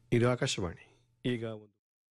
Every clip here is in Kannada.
ಇದು ಆಕಾಶವಾಣಿ ಈಗ ಒಂದು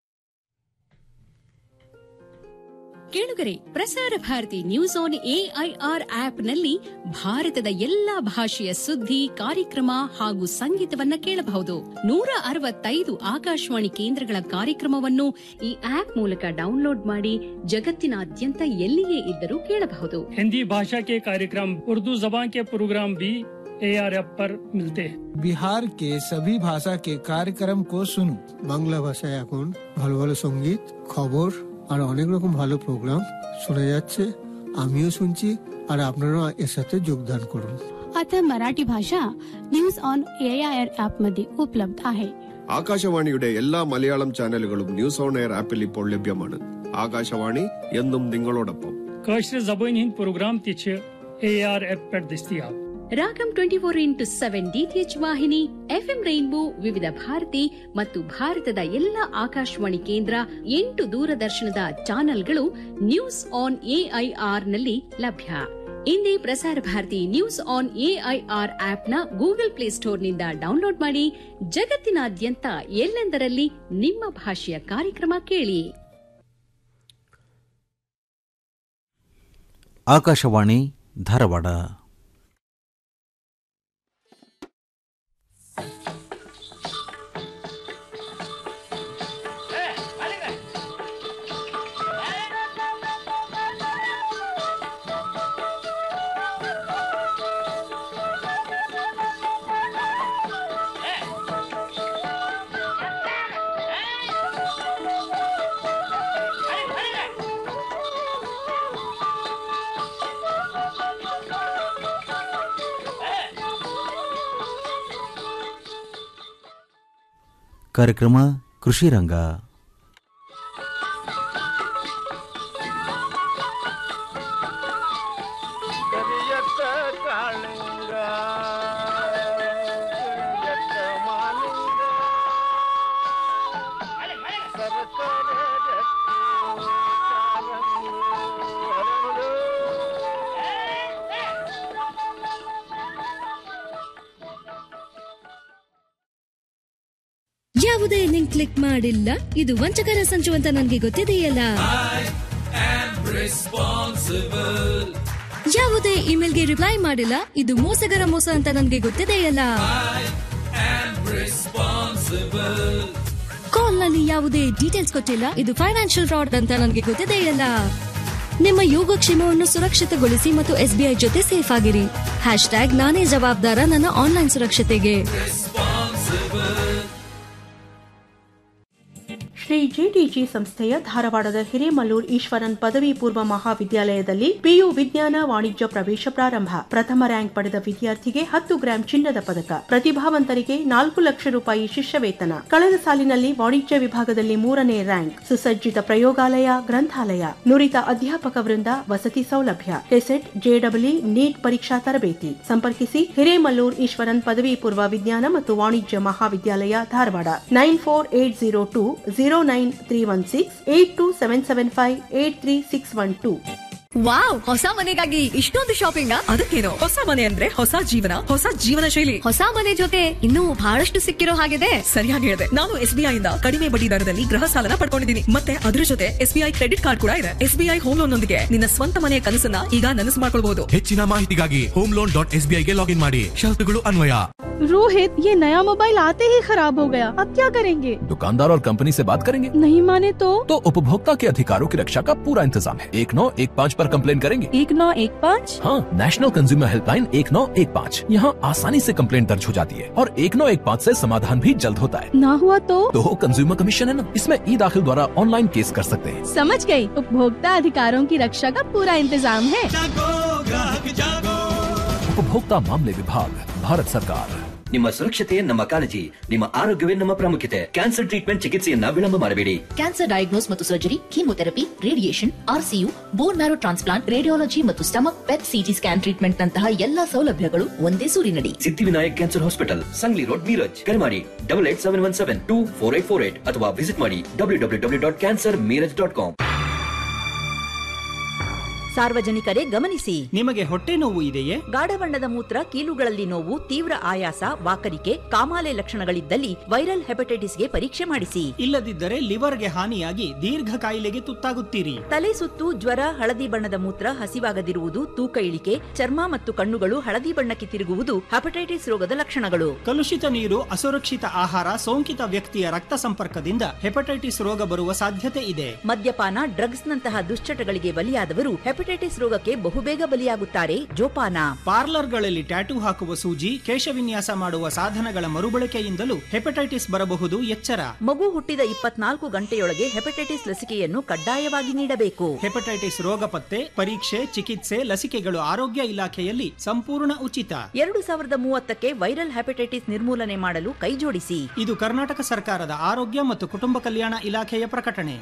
ಕೇಳುಗರೆ ಪ್ರಸಾರ ಭಾರತಿ ನ್ಯೂಸ್ ಆನ್ ಎಐಆರ್ ಆಪ್ನಲ್ಲಿ ಭಾರತದ ಎಲ್ಲಾ ಭಾಷೆಯ ಸುದ್ದಿ ಕಾರ್ಯಕ್ರಮ ಹಾಗೂ ಸಂಗೀತವನ್ನ ಕೇಳಬಹುದು ನೂರ ಅರವತ್ತೈದು ಆಕಾಶವಾಣಿ ಕೇಂದ್ರಗಳ ಕಾರ್ಯಕ್ರಮವನ್ನು ಈ ಆಪ್ ಮೂಲಕ ಡೌನ್ಲೋಡ್ ಮಾಡಿ ಜಗತ್ತಿನಾದ್ಯಂತ ಎಲ್ಲಿಯೇ ಇದ್ದರೂ ಕೇಳಬಹುದು हिंदी भाषा के कार्यक्रम उर्दू जबान के प्रोग्राम भी ए आर एफ पर मिलते हैं বিহার কে সবই ভাষা কে কার্যক্রম কো শুনু বাংলা ভাষায় এখন ভালো ভালো সঙ্গীত খবর আর অনেক রকম ভালো প্রোগ্রাম শোনা যাচ্ছে আমিও শুনছি আর আপনারাও এর সাথে যোগদান করুন आता मराठी भाषा न्यूज ऑन एआयआर ऍप मध्ये उपलब्ध आहे ആകാശവാണിയുടെ എല്ലാ മലയാളം ചാനലുകളും ന്യൂസ് ഓൺ എയർ ആപ്പിൽ ഇപ്പോൾ ലഭ്യമാണ് ആകാശവാണി എന്നും നിങ്ങളോടൊപ്പം काशर जबान हिंद प्रोग्राम तिछ ए आर एफ पर दस्तियाब Ragam twenty four into seven DTH ವಾಹಿನಿ ಎಫ್ಎಂ ರೈನ್ಬೋ ವಿವಿಧ ಭಾರತಿ ಮತ್ತು ಭಾರತದ ಎಲ್ಲ ಆಕಾಶವಾಣಿ ಕೇಂದ್ರ ಎಂಟು ದೂರದರ್ಶನದ ಚಾನೆಲ್ಗಳು ನ್ಯೂಸ್ ಆನ್ ಎಐಆರ್ ನಲ್ಲಿ ಲಭ್ಯ ಇಂದೇ Prasar Bharati news on AIR ಆಪ್ನ ಗೂಗಲ್ ಪ್ಲೇಸ್ಟೋರ್ನಿಂದ ಡೌನ್ಲೋಡ್ ಮಾಡಿ ಜಗತ್ತಿನಾದ್ಯಂತ ಎಲ್ಲೆಂದರಲ್ಲಿ ನಿಮ್ಮ ಭಾಷೆಯ ಕಾರ್ಯಕ್ರಮ ಕೇಳಿ ಆಕಾಶವಾಣಿ ಧಾರವಾಡ ಕಾರ್ಯಕ್ರಮ ಕೃಷಿ ರಂಗ ಯಾವುದೇ ಲಿಂಕ್ ಕ್ಲಿಕ್ ಮಾಡಿಲ್ಲ ಇದು ವಂಚಕರ ಸಂಚು ಅಂತ ನನಗೆ ಗೊತ್ತಿದೆಯಲ್ಲ ಯಾವುದೇ ಇಮೇಲ್ಗೆ ರಿಪ್ಲೈ ಮಾಡಿಲ್ಲ ಇದು ಮೋಸಗರ ಮೋಸ ಅಂತ ನನಗೆ ಗೊತ್ತಿದೆಯಲ್ಲ ಕಾಲ್ ನಲ್ಲಿ ಯಾವುದೇ ಡೀಟೇಲ್ಸ್ ಕೊಟ್ಟಿಲ್ಲ ಇದು ಫೈನಾನ್ಷಿಯಲ್ ಫ್ರಾಡ್ ಅಂತ ನನಗೆ ಗೊತ್ತಿದೆಯಲ್ಲ ನಿಮ್ಮ ಯೋಗಕ್ಷೇಮವನ್ನು ಸುರಕ್ಷಿತಗೊಳಿಸಿ ಮತ್ತು ಎಸ್ಬಿಐ ಜೊತೆ ಸೇಫ್ ಆಗಿರಿ ಹ್ಯಾಶ್ ಟ್ಯಾಗ್ ನಾನೇ ಜವಾಬ್ದಾರ ನನ್ನ ಆನ್ಲೈನ್ ಸುರಕ್ಷತೆಗೆ ಶ್ರೀ ಜಿಟಿಜಿ ಸಂಸ್ಥೆಯ ಧಾರವಾಡದ ಹಿರೇಮಲ್ಲೂರ್ ಈಶ್ವರನ್ ಪದವಿ ಪೂರ್ವ ಮಹಾವಿದ್ಯಾಲಯದಲ್ಲಿ ಪಿಯು ವಿಜ್ಞಾನ ವಾಣಿಜ್ಯ ಪ್ರವೇಶ ಪ್ರಾರಂಭ ಪ್ರಥಮ ರ್ಯಾಂಕ್ ಪಡೆದ ವಿದ್ಯಾರ್ಥಿಗೆ ಹತ್ತು ಗ್ರಾಂ ಚಿನ್ನದ ಪದಕ ಪ್ರತಿಭಾವಂತರಿಗೆ ನಾಲ್ಕು ಲಕ್ಷ ರೂಪಾಯಿ ಶಿಷ್ಯ ವೇತನ ಕಳೆದ ಸಾಲಿನಲ್ಲಿ ವಾಣಿಜ್ಯ ವಿಭಾಗದಲ್ಲಿ ಮೂರನೇ ರ್ಯಾಂಕ್ ಸುಸಜ್ಜಿತ ಪ್ರಯೋಗಾಲಯ ಗ್ರಂಥಾಲಯ ನುರಿತ ಅಧ್ಯಾಪಕ ವೃಂದ ವಸತಿ ಸೌಲಭ್ಯ ಕೆಸೆಟ್ ಜೆಡಬ್ಲ್ಯೂ ನೀಟ್ ಪರೀಕ್ಷಾ ತರಬೇತಿ ಸಂಪರ್ಕಿಸಿ ಹಿರೇಮಲ್ಲೂರ್ ಈಶ್ವರನ್ ಪದವಿ ಪೂರ್ವ ವಿಜ್ಞಾನ ಮತ್ತು ವಾಣಿಜ್ಯ ಮಹಾವಿದ್ಯಾಲಯ Dharwad nine four eight zero two zero nine three one six eight two seven seven five eight three six one two wow ಹೊಸ ಮನೆಗಾಗಿ ಇಷ್ಟೊಂದು ಶಾಪಿಂಗ್ ಅದಕ್ಕೇನು ಹೊಸ ಮನೆ ಅಂದ್ರೆ ಹೊಸ ಜೀವನ ಹೊಸ ಜೀವನ ಶೈಲಿ ಹೊಸ ಮನೆ ಜೊತೆ ಇನ್ನೂ ಬಹಳಷ್ಟು ಸಿಕ್ಕಿರೋ ಹಾಗಿದೆ ಸರಿಯಾಗಿ ಹೇಳಿದೆ ನಾನು ಎಸ್ಬಿಐ ಇಂದ ಕಡಿಮೆ ಬಡ್ಡಿ ದರದಲ್ಲಿ ಗೃಹ ಸಾಲನ ಪಡ್ಕೊಂಡಿದ್ದೀನಿ ಮತ್ತೆ ಅದ್ರ ಜೊತೆ ಎಸ್ಬಿಐ ಕ್ರೆಡಿಟ್ ಕಾರ್ಡ್ ಕೂಡ ಇದೆ ಎಸ್ಬಿಐ ಹೋಮ್ ಲೋನ್ ನೊಂದಿಗೆ ನಿನ್ನ ಸ್ವಂತ ಮನೆಯ ಕನಸನ್ನ ಈಗ ನನಸು ಮಾಡ್ಕೊಳ್ಬಹುದು ಹೆಚ್ಚಿನ ಮಾಹಿತಿಗಾಗಿ ಹೋಮ್ ಲೋನ್ ಡಾಟ್ ಎಸ್ ಗೆ ಲಾಗಿನ್ ಮಾಡಿ ಷರತ್ತುಗಳು ಅನ್ವಯ रोहित ये नया मोबाइल आते ही खराब हो गया अब क्या करेंगे दुकानदार और कंपनी से बात करेंगे नहीं माने तो तो उपभोक्ता के अधिकारों की रक्षा का पूरा इंतजाम है एक नौ एक पाँच आरोप कम्प्लेन करेंगे एक नौ एक पाँच हाँ नेशनल कंज्यूमर हेल्पलाइन एक नौ एक पाँच यहाँ आसानी से कम्प्लेन दर्ज हो जाती है और एक नौ एक पाँच ऐसी समाधान भी जल्द होता है ना हुआ तो तो कंज्यूमर कमीशन है ना इसमें ई दाखिल द्वारा ऑनलाइन केस कर सकते हैं समझ गई उपभोक्ता अधिकारों की रक्षा का पूरा इंतजाम है उपभोक्ता मामले विभाग भारत सरकार ನಿಮ್ಮ ಸುರಕ್ಷತೆ ನಮ್ಮ ಕಾಳಜಿ ನಿಮ್ಮ ಆರೋಗ್ಯವೇ ನಮ್ಮ ಪ್ರಾಮುಖ್ಯತೆ ಕ್ಯಾನ್ಸರ್ ಟ್ರೀಟ್ಮೆಂಟ್ ಚಿಕಿತ್ಸೆಯನ್ನ ವಿಳಂಬ ಮಾಡಬೇಡಿ ಕ್ಯಾನ್ಸರ್ ಡಯಾಗ್ನೋಸ್ ಮತ್ತು surgery chemotherapy radiation RCU bone marrow transplant radiology ಮತ್ತು stomach PET CT scan treatment ನಂತಹ ಎಲ್ಲಾ ಸೌಲಭ್ಯಗಳು ಒಂದೇ ಸೂರಿನಡಿ Siddhivinayak cancer hospital Sangli road Miraj ಕರೆ ಮಾಡಿ double eight seven one seven two four eight four eight ಅಥವಾ ವಿಸಿಟ್ ಮಾಡಿ W W W dot cancer Miraj dot com ಸಾರ್ವಜನಿಕರೇ ಗಮನಿಸಿ ನಿಮಗೆ ಹೊಟ್ಟೆ ನೋವು ಇದೆಯೇ ಗಾಢ ಬಣ್ಣದ ಮೂತ್ರ ಕೀಲುಗಳಲ್ಲಿ ನೋವು ತೀವ್ರ ಆಯಾಸ ವಾಕರಿಕೆ ಕಾಮಾಲೆ ಲಕ್ಷಣಗಳಿದ್ದಲ್ಲಿ ವೈರಲ್ ಹೆಪಟೈಟಿಸ್ಗೆ ಪರೀಕ್ಷೆ ಮಾಡಿಸಿ ಇಲ್ಲದಿದ್ದರೆ ಲಿವರ್ಗೆ ಹಾನಿಯಾಗಿ ದೀರ್ಘ ಕಾಯಿಲೆಗೆ ತುತ್ತಾಗುತ್ತೀರಿ ತಲೆ ಸುತ್ತು ಜ್ವರ ಹಳದಿ ಬಣ್ಣದ ಮೂತ್ರ ಹಸಿವಾಗದಿರುವುದು ತೂಕ ಇಳಿಕೆ ಚರ್ಮ ಮತ್ತು ಕಣ್ಣುಗಳು ಹಳದಿ ಬಣ್ಣಕ್ಕೆ ತಿರುಗುವುದು ಹೆಪಟೈಟಿಸ್ ರೋಗದ ಲಕ್ಷಣಗಳು ಕಲುಷಿತ ನೀರು ಅಸುರಕ್ಷಿತ ಆಹಾರ ಸೋಂಕಿತ ವ್ಯಕ್ತಿಯ ರಕ್ತ ಸಂಪರ್ಕದಿಂದ ಹೆಪಟೈಟಿಸ್ ರೋಗ ಬರುವ ಸಾಧ್ಯತೆ ಇದೆ ಮದ್ಯಪಾನ ಡ್ರಗ್ಸ್ ನಂತಹ ದುಶ್ಚಟಗಳಿಗೆ ಬಲಿಯಾದವರು ಹೆಪಟೈಟಿಸ್ ರೋಗಕ್ಕೆ ಬಹುಬೇಗ ಬಲಿಯಾಗುತ್ತಾರೆ ಜೋಪಾನ ಪಾರ್ಲರ್ಗಳಲ್ಲಿ ಟ್ಯಾಟೂ ಹಾಕುವ ಸೂಜಿ ಕೇಶವಿನ್ಯಾಸ ಮಾಡುವ ಸಾಧನಗಳ ಮರುಬಳಕೆಯಿಂದಲೂ ಹೆಪಟೈಟಿಸ್ ಬರಬಹುದು ಎಚ್ಚರ ಮಗು ಹುಟ್ಟಿದ ಇಪ್ಪತ್ನಾಲ್ಕು ಗಂಟೆಯೊಳಗೆ ಹೆಪಟೈಟಿಸ್ ಲಸಿಕೆಯನ್ನು ಕಡ್ಡಾಯವಾಗಿ ನೀಡಬೇಕು ಹೆಪಟೈಟಿಸ್ ರೋಗ ಪತ್ತೆ ಪರೀಕ್ಷೆ ಚಿಕಿತ್ಸೆ ಲಸಿಕೆಗಳು ಆರೋಗ್ಯ ಇಲಾಖೆಯಲ್ಲಿ ಸಂಪೂರ್ಣ ಉಚಿತ ಎರಡು ಸಾವಿರದ ಮೂವತ್ತಕ್ಕೆ ವೈರಲ್ ಹೆಪಟೈಟಿಸ್ ನಿರ್ಮೂಲನೆ ಮಾಡಲು ಕೈಜೋಡಿಸಿ ಇದು ಕರ್ನಾಟಕ ಸರ್ಕಾರದ ಆರೋಗ್ಯ ಮತ್ತು ಕುಟುಂಬ ಕಲ್ಯಾಣ ಇಲಾಖೆಯ ಪ್ರಕಟಣೆ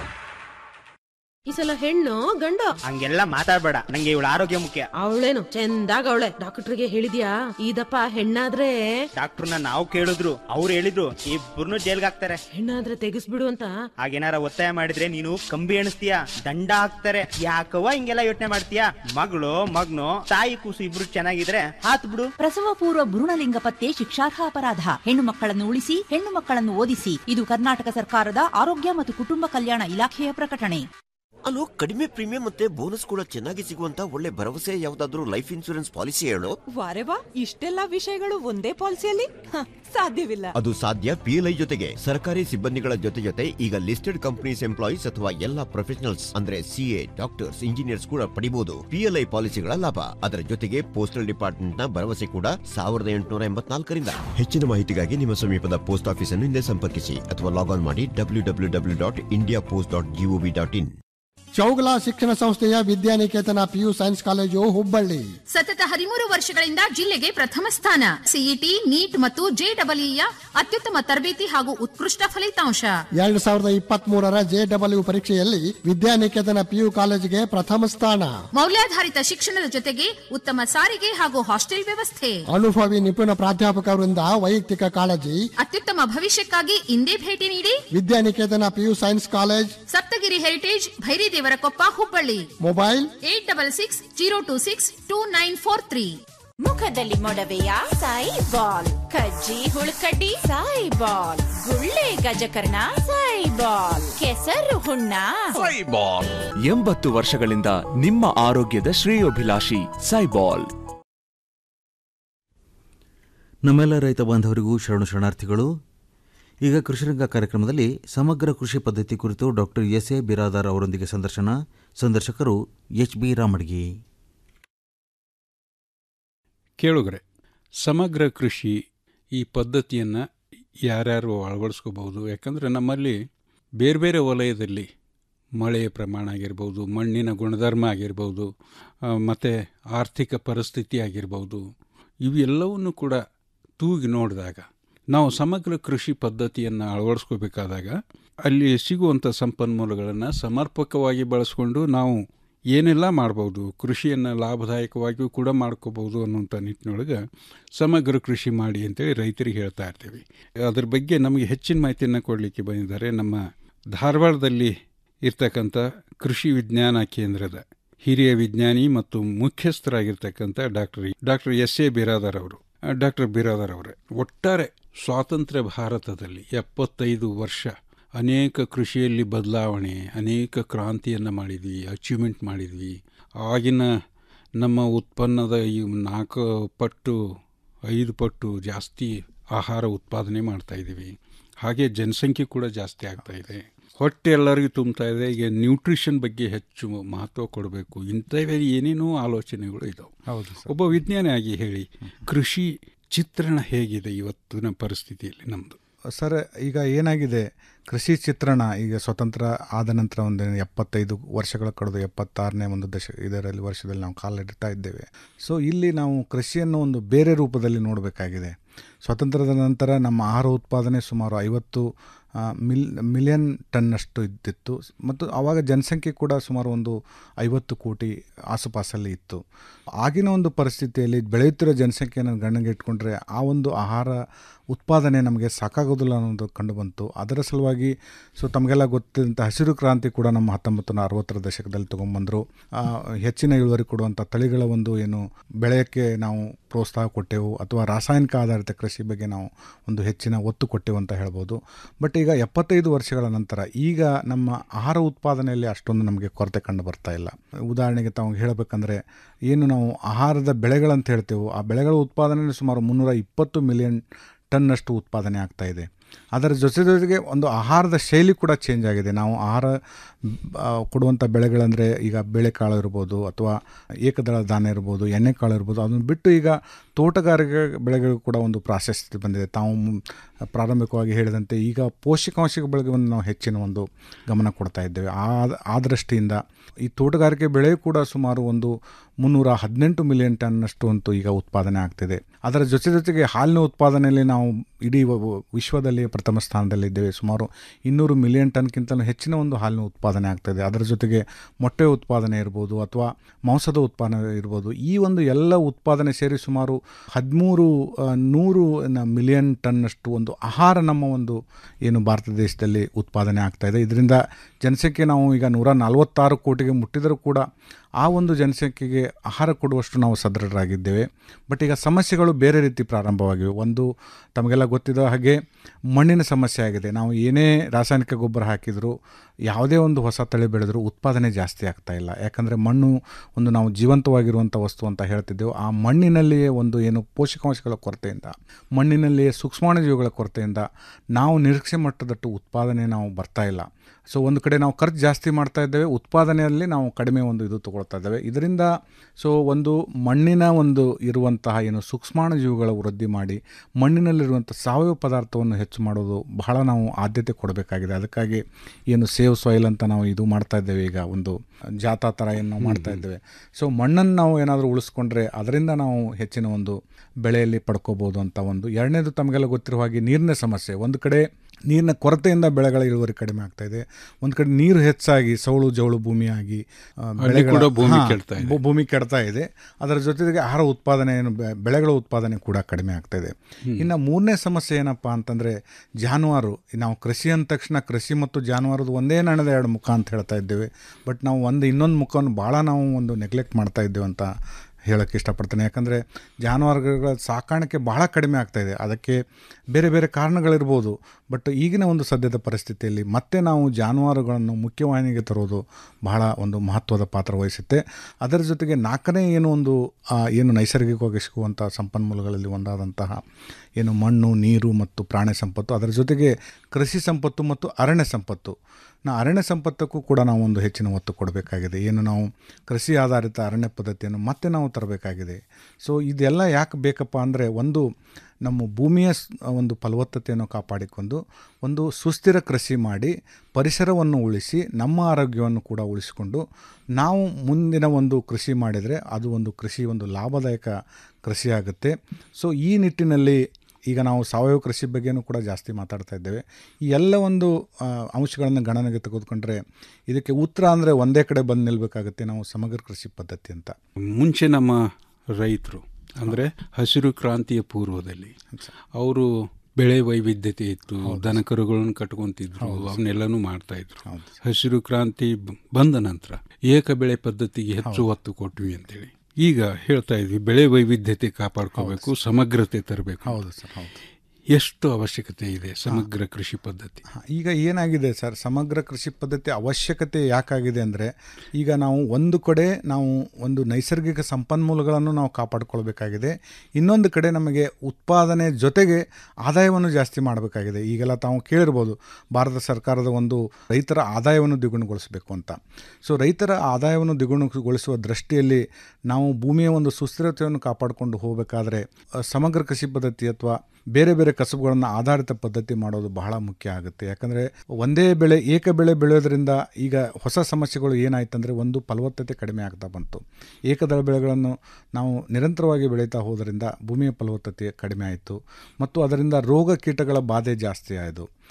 ಈ ಸಲ ಹೆಣ್ಣು ಗಂಡ ಹಂಗೆಲ್ಲ ಮಾತಾಡ್ಬೇಡ ನಂಗೆ ಇವಳ ಆರೋಗ್ಯ ಮುಖ್ಯ ಅವಳೇನು ಚಂದಾಗ ಅವಳೆ ಡಾಕ್ಟರ್ಗೆ ಹೇಳಿದ್ಯಾ ಇದಪ್ಪ ಹೆಣ್ಣಾದ್ರೆ ಡಾಕ್ಟರ್ನ ನಾವು ಕೇಳಿದ್ರು ಅವ್ರು ಹೇಳಿದ್ರು ಇಬ್ಬರನ್ನು ಜೈಲ್ಗೆ ಹಾಕ್ತಾರೆ ಹೆಣ್ಣಾದ್ರೆ ತೆಗಿಸ್ಬಿಡು ಅಂತ ಹಾಗೇನಾರ ಒತ್ತಾಯ ಮಾಡಿದ್ರೆ ನೀನು ಕಂಬಿ ಎಣಿಸ್ತೀಯ ದಂಡ ಹಾಕ್ತಾರೆ ಯಾಕವ್ವ ಹಿಂಗೆಲ್ಲ ಯೋಚನೆ ಮಾಡ್ತೀಯ ಮಗಳು ಮಗ್ನು ತಾಯಿ ಕೂಸು ಇಬ್ರು ಚೆನ್ನಾಗಿದ್ರೆ ಹಾತ್ ಬಿಡು ಪ್ರಸವ ಪೂರ್ವ ಭ್ರೂಣಲಿಂಗ ಪತ್ತೆ ಶಿಕ್ಷಾರ್ಹ ಅಪರಾಧ ಹೆಣ್ಣು ಮಕ್ಕಳನ್ನು ಉಳಿಸಿ ಹೆಣ್ಣು ಮಕ್ಕಳನ್ನು ಓದಿಸಿ ಇದು ಕರ್ನಾಟಕ ಸರ್ಕಾರದ ಆರೋಗ್ಯ ಮತ್ತು ಕುಟುಂಬ ಕಲ್ಯಾಣ ಇಲಾಖೆಯ ಪ್ರಕಟಣೆ ಅಲ್ಲೋ ಕಡಿಮೆ ಪ್ರೀಮಿಯಂ ಮತ್ತೆ ಬೋನಸ್ ಕೂಡ ಚೆನ್ನಾಗಿ ಸಿಗುವಂತ ಒಳ್ಳೆ ಭರವಸೆ ಯಾವ್ದಾದ್ರು ಲೈಫ್ ಇನ್ಸೂರೆನ್ಸ್ ಪಾಲಿಸಿ ಹೇಳು ವಾರೆ ವಾ ಇಷ್ಟೆಲ್ಲ ವಿಷಯಗಳು ಒಂದೇ ಪಾಲಿಸಿಯಲ್ಲಿ ಹ, ಸಾಧ್ಯವಿಲ್ಲ ಅದು ಸಾಧ್ಯ ಪಿಎಲ್ಐ ಜೊತೆಗೆ ಸರ್ಕಾರಿ ಸಿಬ್ಬಂದಿಗಳ ಜೊತೆ ಜೊತೆ ಈಗ ಲಿಸ್ಟೆಡ್ ಕಂಪನೀಸ್ ಎಂಪ್ಲಾಯೀಸ್ ಅಥವಾ ಎಲ್ಲಾ ಪ್ರೊಫೆಷನಲ್ಸ್ ಅಂದ್ರೆ ಸಿಎ ಡಾಕ್ಟರ್ಸ್ ಇಂಜಿನಿಯರ್ಸ್ ಕೂಡ ಪಡಿಬಹುದು ಪಿಎಲ್ಐ ಪಾಲಿಸಿಗಳ ಲಾಭ ಅದರ ಜೊತೆಗೆ ಪೋಸ್ಟಲ್ ಡಿಪಾರ್ಟ್ಮೆಂಟ್ ನ ಭರವಸೆ ಕೂಡ ಸಾವಿರದ ಎಂಟುನೂರ ಎಂಬತ್ನಾಲ್ಕರಿಂದ ಹೆಚ್ಚಿನ ಮಾಹಿತಿಗಾಗಿ ನಿಮ್ಮ ಸಮೀಪದ ಪೋಸ್ಟ್ ಆಫೀಸ್ ಅನ್ನು ಹಿಂದೆ ಸಂಪರ್ಕಿಸಿ ಅಥವಾ ಲಾಗ್ ಆನ್ ಮಾಡಿ W W W dot India post dot G O V dot in Chougala ಶಿಕ್ಷಣ ಸಂಸ್ಥೆಯ Vidyaniketan PU science college Hubballi ಸತತ ಹದಿಮೂರು ವರ್ಷಗಳಿಂದ ಜಿಲ್ಲೆಗೆ ಪ್ರಥಮ ಸ್ಥಾನ ಸಿಇಟಿ ನೀಟ್ ಮತ್ತು ಜೆಡಬ್ಲ್ಯೂಯ ಅತ್ಯುತ್ತಮ ತರಬೇತಿ ಹಾಗೂ ಉತ್ಕೃಷ್ಟ ಫಲಿತಾಂಶ ಎರಡ್ ಸಾವಿರದ ಇಪ್ಪತ್ತ್ ಮೂರರ ಜೆಡಬ್ಲ್ಯೂ ಪರೀಕ್ಷೆಯಲ್ಲಿ ವಿದ್ಯಾನಿಕೇತನ ಪಿಯು ಕಾಲೇಜಿಗೆ ಪ್ರಥಮ ಸ್ಥಾನ ಮೌಲ್ಯಾಧಾರಿತ ಶಿಕ್ಷಣದ ಜೊತೆಗೆ ಉತ್ತಮ ಸಾರಿಗೆ ಹಾಗೂ ಹಾಸ್ಟೆಲ್ ವ್ಯವಸ್ಥೆ ಅನುಭವಿ ನಿಪುಣ ಪ್ರಾಧ್ಯಾಪಕರಿಂದ ವೈಯಕ್ತಿಕ ಕಾಳಜಿ ಅತ್ಯುತ್ತಮ ಭವಿಷ್ಯಕ್ಕಾಗಿ ಇಂದೇ ಭೇಟಿ ನೀಡಿ Vidyaniketan PU science college Saptagiri heritage Bhairidevarakoppa Hubballi mobile eight double six zero two six two nine four three ಮುಖದಲ್ಲಿ ಮೊಡವೆಯ ಸಾಯಿ ಬಾಲ್ ಕಜ್ಜಿ ಹುಳುಕಡ್ಡಿ ಸಾಯಿ ಬಾಲ್ ಗುಳ್ಳೆ ಗಜಕರ್ಣ ಸಾಯಿ ಬಾಲ್ ಕೆಸರು ಹುಣ್ಣ ಎಂಬತ್ತು ವರ್ಷಗಳಿಂದ ನಿಮ್ಮ ಆರೋಗ್ಯದ ಶ್ರೇಯೋಭಿಲಾಷಿ ಸೈಬಾಲ್ ನಮ್ಮೆಲ್ಲ ರೈತ ಬಾಂಧವರಿಗೂ ಶರಣು ಶರಣಾರ್ಥಿಗಳು ಈಗ ಕೃಷಿರಂಗ ಕಾರ್ಯಕ್ರಮದಲ್ಲಿ ಸಮಗ್ರ ಕೃಷಿ ಪದ್ಧತಿ ಕುರಿತು ಡಾಕ್ಟರ್ ಎಸ್ ಎ ಬಿರಾದಾರ್ ಅವರೊಂದಿಗೆ ಸಂದರ್ಶನ ಸಂದರ್ಶಕರು ಎಚ್ ಬಿ ರಾಮಡ್ಗಿ ಕೇಳುಗರೆ ಸಮಗ್ರ ಕೃಷಿ ಈ ಪದ್ಧತಿಯನ್ನು ಯಾರ್ಯಾರು ಅಳವಡಿಸ್ಕೋಬಹುದು ಯಾಕಂದರೆ ನಮ್ಮಲ್ಲಿ ಬೇರೆ ಬೇರೆ ವಲಯದಲ್ಲಿ ಮಳೆಯ ಪ್ರಮಾಣ ಆಗಿರ್ಬೋದು ಮಣ್ಣಿನ ಗುಣಧರ್ಮ ಆಗಿರ್ಬೋದು ಮತ್ತು ಆರ್ಥಿಕ ಪರಿಸ್ಥಿತಿ ಆಗಿರ್ಬೋದು ಇವೆಲ್ಲವನ್ನು ಕೂಡ ತೂಗಿ ನೋಡಿದಾಗ ನಾವು ಸಮಗ್ರ ಕೃಷಿ ಪದ್ಧತಿಯನ್ನು ಅಳವಡಿಸ್ಕೋಬೇಕಾದಾಗ ಅಲ್ಲಿ ಸಿಗುವಂಥ ಸಂಪನ್ಮೂಲಗಳನ್ನು ಸಮರ್ಪಕವಾಗಿ ಬಳಸ್ಕೊಂಡು ನಾವು ಏನೆಲ್ಲ ಮಾಡ್ಬೋದು ಕೃಷಿಯನ್ನು ಲಾಭದಾಯಕವಾಗಿಯೂ ಕೂಡ ಮಾಡ್ಕೋಬೋದು ಅನ್ನುವಂಥ ನಿಟ್ಟಿನೊಳಗೆ ಸಮಗ್ರ ಕೃಷಿ ಮಾಡಿ ಅಂತೇಳಿ ರೈತರಿಗೆ ಹೇಳ್ತಾ ಇರ್ತೀವಿ ಅದ್ರ ಬಗ್ಗೆ ನಮಗೆ ಹೆಚ್ಚಿನ ಮಾಹಿತಿಯನ್ನು ಕೊಡಲಿಕ್ಕೆ ಬಂದಿದ್ದಾರೆ ನಮ್ಮ ಧಾರವಾಡದಲ್ಲಿ ಇರ್ತಕ್ಕಂಥ ಕೃಷಿ ವಿಜ್ಞಾನ ಕೇಂದ್ರದ ಹಿರಿಯ ವಿಜ್ಞಾನಿ ಮತ್ತು ಮುಖ್ಯಸ್ಥರಾಗಿರ್ತಕ್ಕಂಥ doctor doctor S A Biradar ಅವರು ಡಾಕ್ಟರ್ ಬಿರಾದರ್ ಅವರೇ ಒಟ್ಟಾರೆ ಸ್ವಾತಂತ್ರ್ಯ ಭಾರತದಲ್ಲಿ ಎಪ್ಪತ್ತೈದು ವರ್ಷ ಅನೇಕ ಕೃಷಿಯಲ್ಲಿ ಬದಲಾವಣೆ ಅನೇಕ ಕ್ರಾಂತಿಯನ್ನು ಮಾಡಿದ್ವಿ ಅಚೀವ್ಮೆಂಟ್ ಮಾಡಿದ್ವಿ ಆಗಿನ ನಮ್ಮ ಉತ್ಪನ್ನದ ಈ ನಾಲ್ಕು ಪಟ್ಟು ಐದು ಪಟ್ಟು ಜಾಸ್ತಿ ಆಹಾರ ಉತ್ಪಾದನೆ ಮಾಡ್ತಾ ಇದ್ದೀವಿ ಹಾಗೆ ಜನಸಂಖ್ಯೆ ಕೂಡ ಜಾಸ್ತಿ ಆಗ್ತಾ ಇದೆ ಹೊಟ್ಟೆ ಎಲ್ಲರಿಗೂ ತುಂಬ್ತಾ ಇದೆ ಈಗ ನ್ಯೂಟ್ರಿಷನ್ ಬಗ್ಗೆ ಹೆಚ್ಚು ಮಹತ್ವ ಕೊಡಬೇಕು ಇಂಥವೇ ಏನೇನೋ ಆಲೋಚನೆಗಳು ಇದಾವೆ ಹೌದು ಒಬ್ಬ ವಿಜ್ಞಾನಿಯಾಗಿ ಹೇಳಿ ಕೃಷಿ ಚಿತ್ರಣ ಹೇಗಿದೆ ಇವತ್ತಿನ ಪರಿಸ್ಥಿತಿಯಲ್ಲಿ ನಮ್ಮದು ಸರ್ ಈಗ ಏನಾಗಿದೆ ಕೃಷಿ ಚಿತ್ರಣ ಈಗ ಸ್ವತಂತ್ರ ಆದ ನಂತರ ಒಂದು ಎಪ್ಪತ್ತೈದು ವರ್ಷಗಳ ಕಳೆದು ಎಪ್ಪತ್ತಾರನೇ ಒಂದು ದಶ ಇದರಲ್ಲಿ ವರ್ಷದಲ್ಲಿ ನಾವು ಕಾಲಿಡ್ತಾ ಇದ್ದೇವೆ ಸೊ ಇಲ್ಲಿ ನಾವು ಕೃಷಿಯನ್ನು ಒಂದು ಬೇರೆ ರೂಪದಲ್ಲಿ ನೋಡಬೇಕಾಗಿದೆ ಸ್ವಾತಂತ್ರ್ಯದ ನಂತರ ನಮ್ಮ ಆಹಾರ ಉತ್ಪಾದನೆ ಸುಮಾರು ಐವತ್ತು ಮಿಲ್ ಮಿಲಿಯನ್ ಟನ್ನಷ್ಟು ಇದ್ದಿತ್ತು ಮತ್ತು ಆವಾಗ ಜನಸಂಖ್ಯೆ ಕೂಡ ಸುಮಾರು ಒಂದು ಐವತ್ತು ಕೋಟಿ ಆಸುಪಾಸಲ್ಲಿ ಇತ್ತು ಆಗಿನ ಒಂದು ಪರಿಸ್ಥಿತಿಯಲ್ಲಿ ಬೆಳೆಯುತ್ತಿರೋ ಜನಸಂಖ್ಯೆಯನ್ನು ಗಣನೆಗೆ ಇಟ್ಕೊಂಡ್ರೆ ಆ ಒಂದು ಆಹಾರ ಉತ್ಪಾದನೆ ನಮಗೆ ಸಾಕಾಗೋದಿಲ್ಲ ಅನ್ನೋದು ಕಂಡು ಬಂತು ಅದರ ಸಲುವಾಗಿ ಸೊ ತಮಗೆಲ್ಲ ಗೊತ್ತಿದ್ದಂಥ ಹಸಿರು ಕ್ರಾಂತಿ ಕೂಡ ನಮ್ಮ ಹತ್ತೊಂಬತ್ತು ನೂರ ಅರವತ್ತರ ದಶಕದಲ್ಲಿ ತೊಗೊಂಬಂದರು ಹೆಚ್ಚಿನ ಇಳುವರಿ ಕೊಡುವಂಥ ತಳಿಗಳ ಒಂದು ಏನು ಬೆಳೆಯೋಕ್ಕೆ ನಾವು ಪ್ರೋತ್ಸಾಹ ಕೊಟ್ಟೆವು ಅಥವಾ ರಾಸಾಯನಿಕ ಆಧಾರಿತ ಕೃಷಿ ಬಗ್ಗೆ ನಾವು ಒಂದು ಹೆಚ್ಚಿನ ಒತ್ತು ಕೊಟ್ಟೆವು ಅಂತ ಹೇಳ್ಬೋದು ಬಟ್ ಈಗ ಎಪ್ಪತ್ತೈದು ವರ್ಷಗಳ ನಂತರ ಈಗ ನಮ್ಮ ಆಹಾರ ಉತ್ಪಾದನೆಯಲ್ಲಿ ಅಷ್ಟೊಂದು ನಮಗೆ ಕೊರತೆ ಕಂಡು ಬರ್ತಾ ಇಲ್ಲ ಉದಾಹರಣೆಗೆ ತಾವು ಹೇಳಬೇಕಂದ್ರೆ ಏನು ನಾವು ಆಹಾರದ ಬೆಳೆಗಳಂತ ಹೇಳ್ತೇವೆ ಆ ಬೆಳೆಗಳ ಉತ್ಪಾದನೆ ಸುಮಾರು ಮುನ್ನೂರ ಇಪ್ಪತ್ತು ಮಿಲಿಯನ್ ಟನ್ನಷ್ಟು ಉತ್ಪಾದನೆ ಆಗ್ತಾ ಇದೆ ಅದರ ಜೊತೆ ಜೊತೆಗೆ ಒಂದು ಆಹಾರದ ಶೈಲಿ ಕೂಡ ಚೇಂಜ್ ಆಗಿದೆ ನಾವು ಆಹಾರ ಆ, ಕೊಡುವಂಥ ಬೆಳೆಗಳಂದರೆ ಈಗ ಬೇಳೆಕಾಳು ಇರ್ಬೋದು ಅಥವಾ ಏಕದಳ ಧಾನ್ಯ ಇರ್ಬೋದು ಎಣ್ಣೆಕಾಳು ಇರ್ಬೋದು ಅದನ್ನು ಬಿಟ್ಟು ಈಗ ತೋಟಗಾರಿಕೆ ಬೆಳೆಗಳು ಕೂಡ ಒಂದು ಪ್ರಾಶಸ್ತ್ಯ ಬಂದಿದೆ ತಾವು ಮು- ಪ್ರಾರಂಭಿಕವಾಗಿ ಹೇಳಿದಂತೆ ಈಗ ಪೋಷಕಾಂಶ ಬೆಳೆಗೆ ಒಂದು ನಾವು ಹೆಚ್ಚಿನ ಒಂದು ಗಮನ ಕೊಡ್ತಾ ಇದ್ದೇವೆ ಆ ಆ ದೃಷ್ಟಿಯಿಂದ ಈ ತೋಟಗಾರಿಕೆ ಬೆಳೆ ಕೂಡ ಸುಮಾರು ಒಂದು ಮುನ್ನೂರ ಹದಿನೆಂಟು ಮಿಲಿಯನ್ ಟನ್ನಷ್ಟು ಅಂತೂ ಈಗ ಉತ್ಪಾದನೆ ಆಗ್ತಿದೆ ಅದರ ಜೊತೆ ಜೊತೆಗೆ ಹಾಲಿನ ಉತ್ಪಾದನೆಯಲ್ಲಿ ನಾವು ಇಡೀ ವ- ವ- ವಿಶ್ವದಲ್ಲಿ ಪ್ರಥಮ ಸ್ಥಾನದಲ್ಲಿದ್ದೇವೆ ಸುಮಾರು ಇನ್ನೂರು ಮಿಲಿಯನ್ ಟನ್ಗಿಂತಲೂ ಹೆಚ್ಚಿನ ಒಂದು ಹಾಲಿನ ಉತ್ಪಾದನೆ ಆಗ್ತದೆ ಅದರ ಜೊತೆಗೆ ಮೊಟ್ಟೆ ಉತ್ಪಾದನೆ ಇರ್ಬೋದು ಅಥವಾ ಮಾಂಸದ ಉತ್ಪಾದನೆ ಇರ್ಬೋದು ಈ ಒಂದು ಎಲ್ಲ ಉತ್ಪಾದನೆ ಸೇರಿ ಸುಮಾರು ಹದಿಮೂರು ನೂರು ನ- ಮಿಲಿಯನ್ ಟನ್ನಷ್ಟು ಒಂದು ಆಹಾರ ನಮ್ಮ ಒಂದು ಏನು ಭಾರತ ದೇಶದಲ್ಲಿ ಉತ್ಪಾದನೆ ಆಗ್ತಾ ಇದೆ ಇದರಿಂದ ಜನಸಂಖ್ಯೆ ನಾವು ಈಗ ನೂರ ನಲವತ್ತಾರು ಕೋಟಿಗೆ ಮುಟ್ಟಿದರೂ ಕೂಡ ಆ ಒಂದು ಜನಸಂಖ್ಯೆಗೆ ಆಹಾರ ಕೊಡುವಷ್ಟು ನಾವು ಸದೃಢರಾಗಿದ್ದೇವೆ ಬಟ್ ಈಗ ಸಮಸ್ಯೆಗಳು ಬೇರೆ ರೀತಿ ಪ್ರಾರಂಭವಾಗಿವೆ ಒಂದು ತಮಗೆಲ್ಲ ಗೊತ್ತಿದ್ದ ಹಾಗೆ ಮಣ್ಣಿನ ಸಮಸ್ಯೆ ಆಗಿದೆ ನಾವು ಏನೇ ರಾಸಾಯನಿಕ ಗೊಬ್ಬರ ಹಾಕಿದರೂ ಯಾವುದೇ ಒಂದು ಹೊಸ ತಳಿ ಬೆಳೆದರೂ ಉತ್ಪಾದನೆ ಜಾಸ್ತಿ ಆಗ್ತಾ ಇಲ್ಲ ಯಾಕಂದರೆ ಮಣ್ಣು ಒಂದು ನಾವು ಜೀವಂತವಾಗಿರುವಂಥ ವಸ್ತು ಅಂತ ಹೇಳ್ತಿದ್ದೆವು ಆ ಮಣ್ಣಿನಲ್ಲಿಯೇ ಒಂದು ಏನು ಪೋಷಕಾಂಶಗಳ ಕೊರತೆಯಿಂದ ಮಣ್ಣಿನಲ್ಲಿಯೇ ಸೂಕ್ಷ್ಮಾಣುಜೀವಿಗಳ ಕೊರತೆಯಿಂದ ನಾವು ನಿರೀಕ್ಷೆ ಮಟ್ಟದಟ್ಟು ಉತ್ಪಾದನೆ ನಾವು ಬರ್ತಾ ಇಲ್ಲ ಸೊ ಒಂದು ಕಡೆ ನಾವು ಖರ್ಚು ಜಾಸ್ತಿ ಮಾಡ್ತಾ ಇದ್ದೇವೆ ಉತ್ಪಾದನೆಯಲ್ಲಿ ನಾವು ಕಡಿಮೆ ಒಂದು ಇದು ತಗೊಳ್ತಾ ಇದ್ದೇವೆ ಇದರಿಂದ ಸೊ ಒಂದು ಮಣ್ಣಿನ ಒಂದು ಇರುವಂತಹ ಏನು ಸೂಕ್ಷ್ಮಾಣು ಜೀವಿಗಳ ವೃದ್ಧಿ ಮಾಡಿ ಮಣ್ಣಿನಲ್ಲಿರುವಂಥ ಸಾವಯವ ಪದಾರ್ಥವನ್ನು ಹೆಚ್ಚು ಮಾಡೋದು ಬಹಳ ನಾವು ಆದ್ಯತೆ ಕೊಡಬೇಕಾಗಿದೆ ಅದಕ್ಕಾಗಿ ಏನು ಸೇವ್ ಸಾಯಿಲ್ ಅಂತ ನಾವು ಇದು ಮಾಡ್ತಾ ಇದ್ದೇವೆ ಈಗ ಒಂದು ಜಾತಾ ಥರ ಏನು ನಾವು ಮಾಡ್ತಾ ಇದ್ದೇವೆ ಸೊ ಮಣ್ಣನ್ನು ನಾವು ಏನಾದರೂ ಉಳಿಸ್ಕೊಂಡ್ರೆ ಅದರಿಂದ ನಾವು ಹೆಚ್ಚಿನ ಒಂದು ಬೆಳೆಯಲ್ಲಿ ಪಡ್ಕೋಬೋದು ಅಂತ ಒಂದು ಎರಡನೇದು ತಮಗೆಲ್ಲ ಗೊತ್ತಿರುವ ಹಾಗೆ ನೀರಿನ ಸಮಸ್ಯೆ ಒಂದು ಕಡೆ ನೀರಿನ ಕೊರತೆಯಿಂದ ಬೆಳೆಗಳ ಇಳುವರಿ ಕಡಿಮೆ ಆಗ್ತಾ ಇದೆ ಒಂದು ಕಡೆ ನೀರು ಹೆಚ್ಚಾಗಿ ಸೌಳು ಜೌಳು ಭೂಮಿಯಾಗಿ ಆ, ಅಲ್ಲಿ ಬೆಳೆಗಳ- ಕೂಡ ಭೂಮಿ ಹಾ, ಕೆಡ್ತಾ ಇದೆ. ಭೂ- ಭೂಮಿ ಕೆಡ್ತಾ ಇದೆ ಅದರ ಜೊತೆಗೆ ಆಹಾರ ಉತ್ಪಾದನೆ ಏನು ಬೆ- ಬೆಳೆಗಳ ಉತ್ಪಾದನೆ ಕೂಡ ಕಡಿಮೆ ಆಗ್ತಾ ಇದೆ ಇನ್ನು ಮೂರನೇ ಸಮಸ್ಯೆ ಏನಪ್ಪ ಅಂತಂದರೆ ಜಾನುವಾರು ನಾವು ಕೃಷಿ ಅಂದ ತಕ್ಷಣ ಕೃಷಿ ಮತ್ತು ಜಾನುವಾರದು ಒಂದೇ ನಾಣ್ಯದ ಎರಡು ಮುಖ ಅಂತ ಹೇಳ್ತಾ ಇದ್ದೇವೆ ಬಟ್ ನಾವು ಒಂದು ಇನ್ನೊಂದು ಮುಖವನ್ನು ಭಾಳ ನಾವು ಒಂದು ನೆಗ್ಲೆಕ್ಟ್ ಮಾಡ್ತಾ ಇದ್ದೇವೆ ಅಂತ ಹೇಳೋಕ್ಕೆ ಇಷ್ಟಪಡ್ತೇನೆ ಯಾಕಂದರೆ ಜಾನುವಾರುಗಳ ಸಾಕಾಣಿಕೆ ಬಹಳ ಕಡಿಮೆ ಆಗ್ತಾ ಇದೆ ಅದಕ್ಕೆ ಬೇರೆ ಬೇರೆ ಕಾರಣಗಳಿರ್ಬೋದು ಬಟ್ ಈಗಿನ ಒಂದು ಸದ್ಯದ ಪರಿಸ್ಥಿತಿಯಲ್ಲಿ ಮತ್ತೆ ನಾವು ಜಾನುವಾರುಗಳನ್ನು ಮುಖ್ಯವಾಹಿನಿಗೆ ತರೋದು ಬಹಳ ಒಂದು ಮಹತ್ವದ ಪಾತ್ರ ವಹಿಸುತ್ತೆ ಅದರ ಜೊತೆಗೆ ನಾಲ್ಕನೇ ಏನು ಒಂದು ಆ, ಏನು ನೈಸರ್ಗಿಕವಾಗಿ ಸಿಗುವಂಥ ಸಂಪನ್ಮೂಲಗಳಲ್ಲಿ ಒಂದಾದಂತಹ ಏನು ಮಣ್ಣು ನೀರು ಮತ್ತು ಪ್ರಾಣಿ ಸಂಪತ್ತು ಅದರ ಜೊತೆಗೆ ಕೃಷಿ ಸಂಪತ್ತು ಮತ್ತು ಅರಣ್ಯ ಸಂಪತ್ತು ನಾ ಅರಣ್ಯ ಸಂಪತ್ತಕ್ಕೂ ಕೂಡ ನಾವು ಒಂದು ಹೆಚ್ಚಿನ ಒತ್ತು ಕೊಡಬೇಕಾಗಿದೆ ಏನು ನಾವು ಕೃಷಿ ಆಧಾರಿತ ಅರಣ್ಯ ಪದ್ಧತಿಯನ್ನು ಮತ್ತೆ ನಾವು ತರಬೇಕಾಗಿದೆ ಸೊ ಇದೆಲ್ಲ ಯಾಕೆ ಬೇಕಪ್ಪ ಅಂದರೆ ಒಂದು ನಮ್ಮ ಭೂಮಿಯ ಸ್- ಒಂದು ಫಲವತ್ತತೆಯನ್ನು ಕಾಪಾಡಿಕೊಂಡು ಒಂದು ಸುಸ್ಥಿರ ಕೃಷಿ ಮಾಡಿ ಪರಿಸರವನ್ನು ಉಳಿಸಿ ನಮ್ಮ ಆರೋಗ್ಯವನ್ನು ಕೂಡ ಉಳಿಸಿಕೊಂಡು ನಾವು ಮುಂದಿನ ಒಂದು ಕೃಷಿ ಮಾಡಿದರೆ ಅದು ಒಂದು ಕೃಷಿ ಒಂದು ಲಾಭದಾಯಕ ಕೃಷಿ ಆಗುತ್ತೆ ಸೊ ಈ ನಿಟ್ಟಿನಲ್ಲಿ ಈಗ ನಾವು ಸಾವಯವ ಕೃಷಿ ಬಗ್ಗೆನೂ ಕೂಡ ಜಾಸ್ತಿ ಮಾತಾಡ್ತಾ ಇದ್ದೇವೆ ಈ ಎಲ್ಲ ಒಂದು ಆ, ಅಂಶಗಳನ್ನು ಗಣನೆಗೆ ತೆಗೆದುಕೊಂಡ್ರೆ ಇದಕ್ಕೆ ಉತ್ತರ ಅಂದರೆ ಒಂದೇ ಕಡೆ ಬಂದು ನಿಲ್ಲಬೇಕಾಗುತ್ತೆ ನಾವು ಸಮಗ್ರ ಕೃಷಿ ಪದ್ಧತಿ ಅಂತ ಮುಂಚೆ ನಮ್ಮ ರೈತರು ಅಂದರೆ ಹಸಿರು ಕ್ರಾಂತಿಯ ಪೂರ್ವದಲ್ಲಿ ಅವರು ಬೆಳೆ ವೈವಿಧ್ಯತೆ ಇತ್ತು ದನಕರುಗಳನ್ನು ಕಟ್ಕೊಂತಿದ್ರು ಅವನ್ನೆಲ್ಲನೂ ಮಾಡ್ತಾ ಇದ್ರು ಹಸಿರು ಕ್ರಾಂತಿ ಬ- ಬಂದ ನಂತರ ಏಕ ಬೆಳೆ ಪದ್ಧತಿಗೆ ಹೆಚ್ಚು ಒತ್ತು ಕೊಟ್ವಿ ಅಂತೇಳಿ ಈಗ ಹೇಳ್ತಾ ಇದ್ವಿ ಬೆಳೆ ವೈವಿಧ್ಯತೆ ಕಾಪಾಡ್ಕೋಬೇಕು ಸಮಗ್ರತೆ ತರಬೇಕು ಹೌದು ಸರ್ ಹೌದು ಎಷ್ಟು ಅವಶ್ಯಕತೆ ಇದೆ ಸಮಗ್ರ ಕೃಷಿ ಪದ್ಧತಿ ಈಗ ಏನಾಗಿದೆ ಸರ್ ಸಮಗ್ರ ಕೃಷಿ ಪದ್ಧತಿ ಅವಶ್ಯಕತೆ ಯಾಕಾಗಿದೆ ಅಂದರೆ ಈಗ ನಾವು ಒಂದು ಕಡೆ ನಾವು ಒಂದು ನೈಸರ್ಗಿಕ ಸಂಪನ್ಮೂಲಗಳನ್ನು ನಾವು ಕಾಪಾಡಿಕೊಳ್ಬೇಕಾಗಿದೆ ಇನ್ನೊಂದು ಕಡೆ ನಮಗೆ ಉತ್ಪಾದನೆ ಜೊತೆಗೆ ಆದಾಯವನ್ನು ಜಾಸ್ತಿ ಮಾಡಬೇಕಾಗಿದೆ ಈಗೆಲ್ಲ ತಾವು ಕೇಳಿರ್ಬೋದು ಭಾರತ ಸರ್ಕಾರದ ಒಂದು ರೈತರ ಆದಾಯವನ್ನು ದ್ವಿಗುಣಗೊಳಿಸಬೇಕು ಅಂತ ಸೊ ರೈತರ ಆದಾಯವನ್ನು ದ್ವಿಗುಣಗೊಳಿಸುವ ದೃಷ್ಟಿಯಲ್ಲಿ ನಾವು ಭೂಮಿಯ ಒಂದು ಸುಸ್ಥಿರತೆಯನ್ನು ಕಾಪಾಡಿಕೊಂಡು ಹೋಗಬೇಕಾದ್ರೆ ಅ, ಸಮಗ್ರ ಕೃಷಿ ಪದ್ಧತಿ ಅಥವಾ ಬೇರೆ ಬೇರೆ ಕಸಬುಗಳನ್ನು ಆಧಾರಿತ ಪದ್ಧತಿ ಮಾಡೋದು ಬಹಳ ಮುಖ್ಯ ಆಗುತ್ತೆ ಯಾಕಂದರೆ ಒಂದೇ ಬೆಳೆ ಏಕ ಬೆಳೆ ಬೆಳೆಯೋದ್ರಿಂದ ಈಗ ಹೊಸ ಸಮಸ್ಯೆಗಳು ಏನಾಯ್ತಂದರೆ ಒಂದು ಫಲವತ್ತತೆ ಕಡಿಮೆ ಆಗ್ತಾ ಬಂತು ಏಕದಳ ಬೆಳೆಗಳನ್ನು ನಾವು ನಿರಂತರವಾಗಿ ಬೆಳೀತಾ ಹೋದ್ರಿಂದ ಭೂಮಿಯ ಫಲವತ್ತತೆ ಕಡಿಮೆ ಆಯಿತು ಮತ್ತು ಅದರಿಂದ ರೋಗ ಕೀಟಗಳ ಬಾಧೆ ಜಾಸ್ತಿ ಆಯಿತು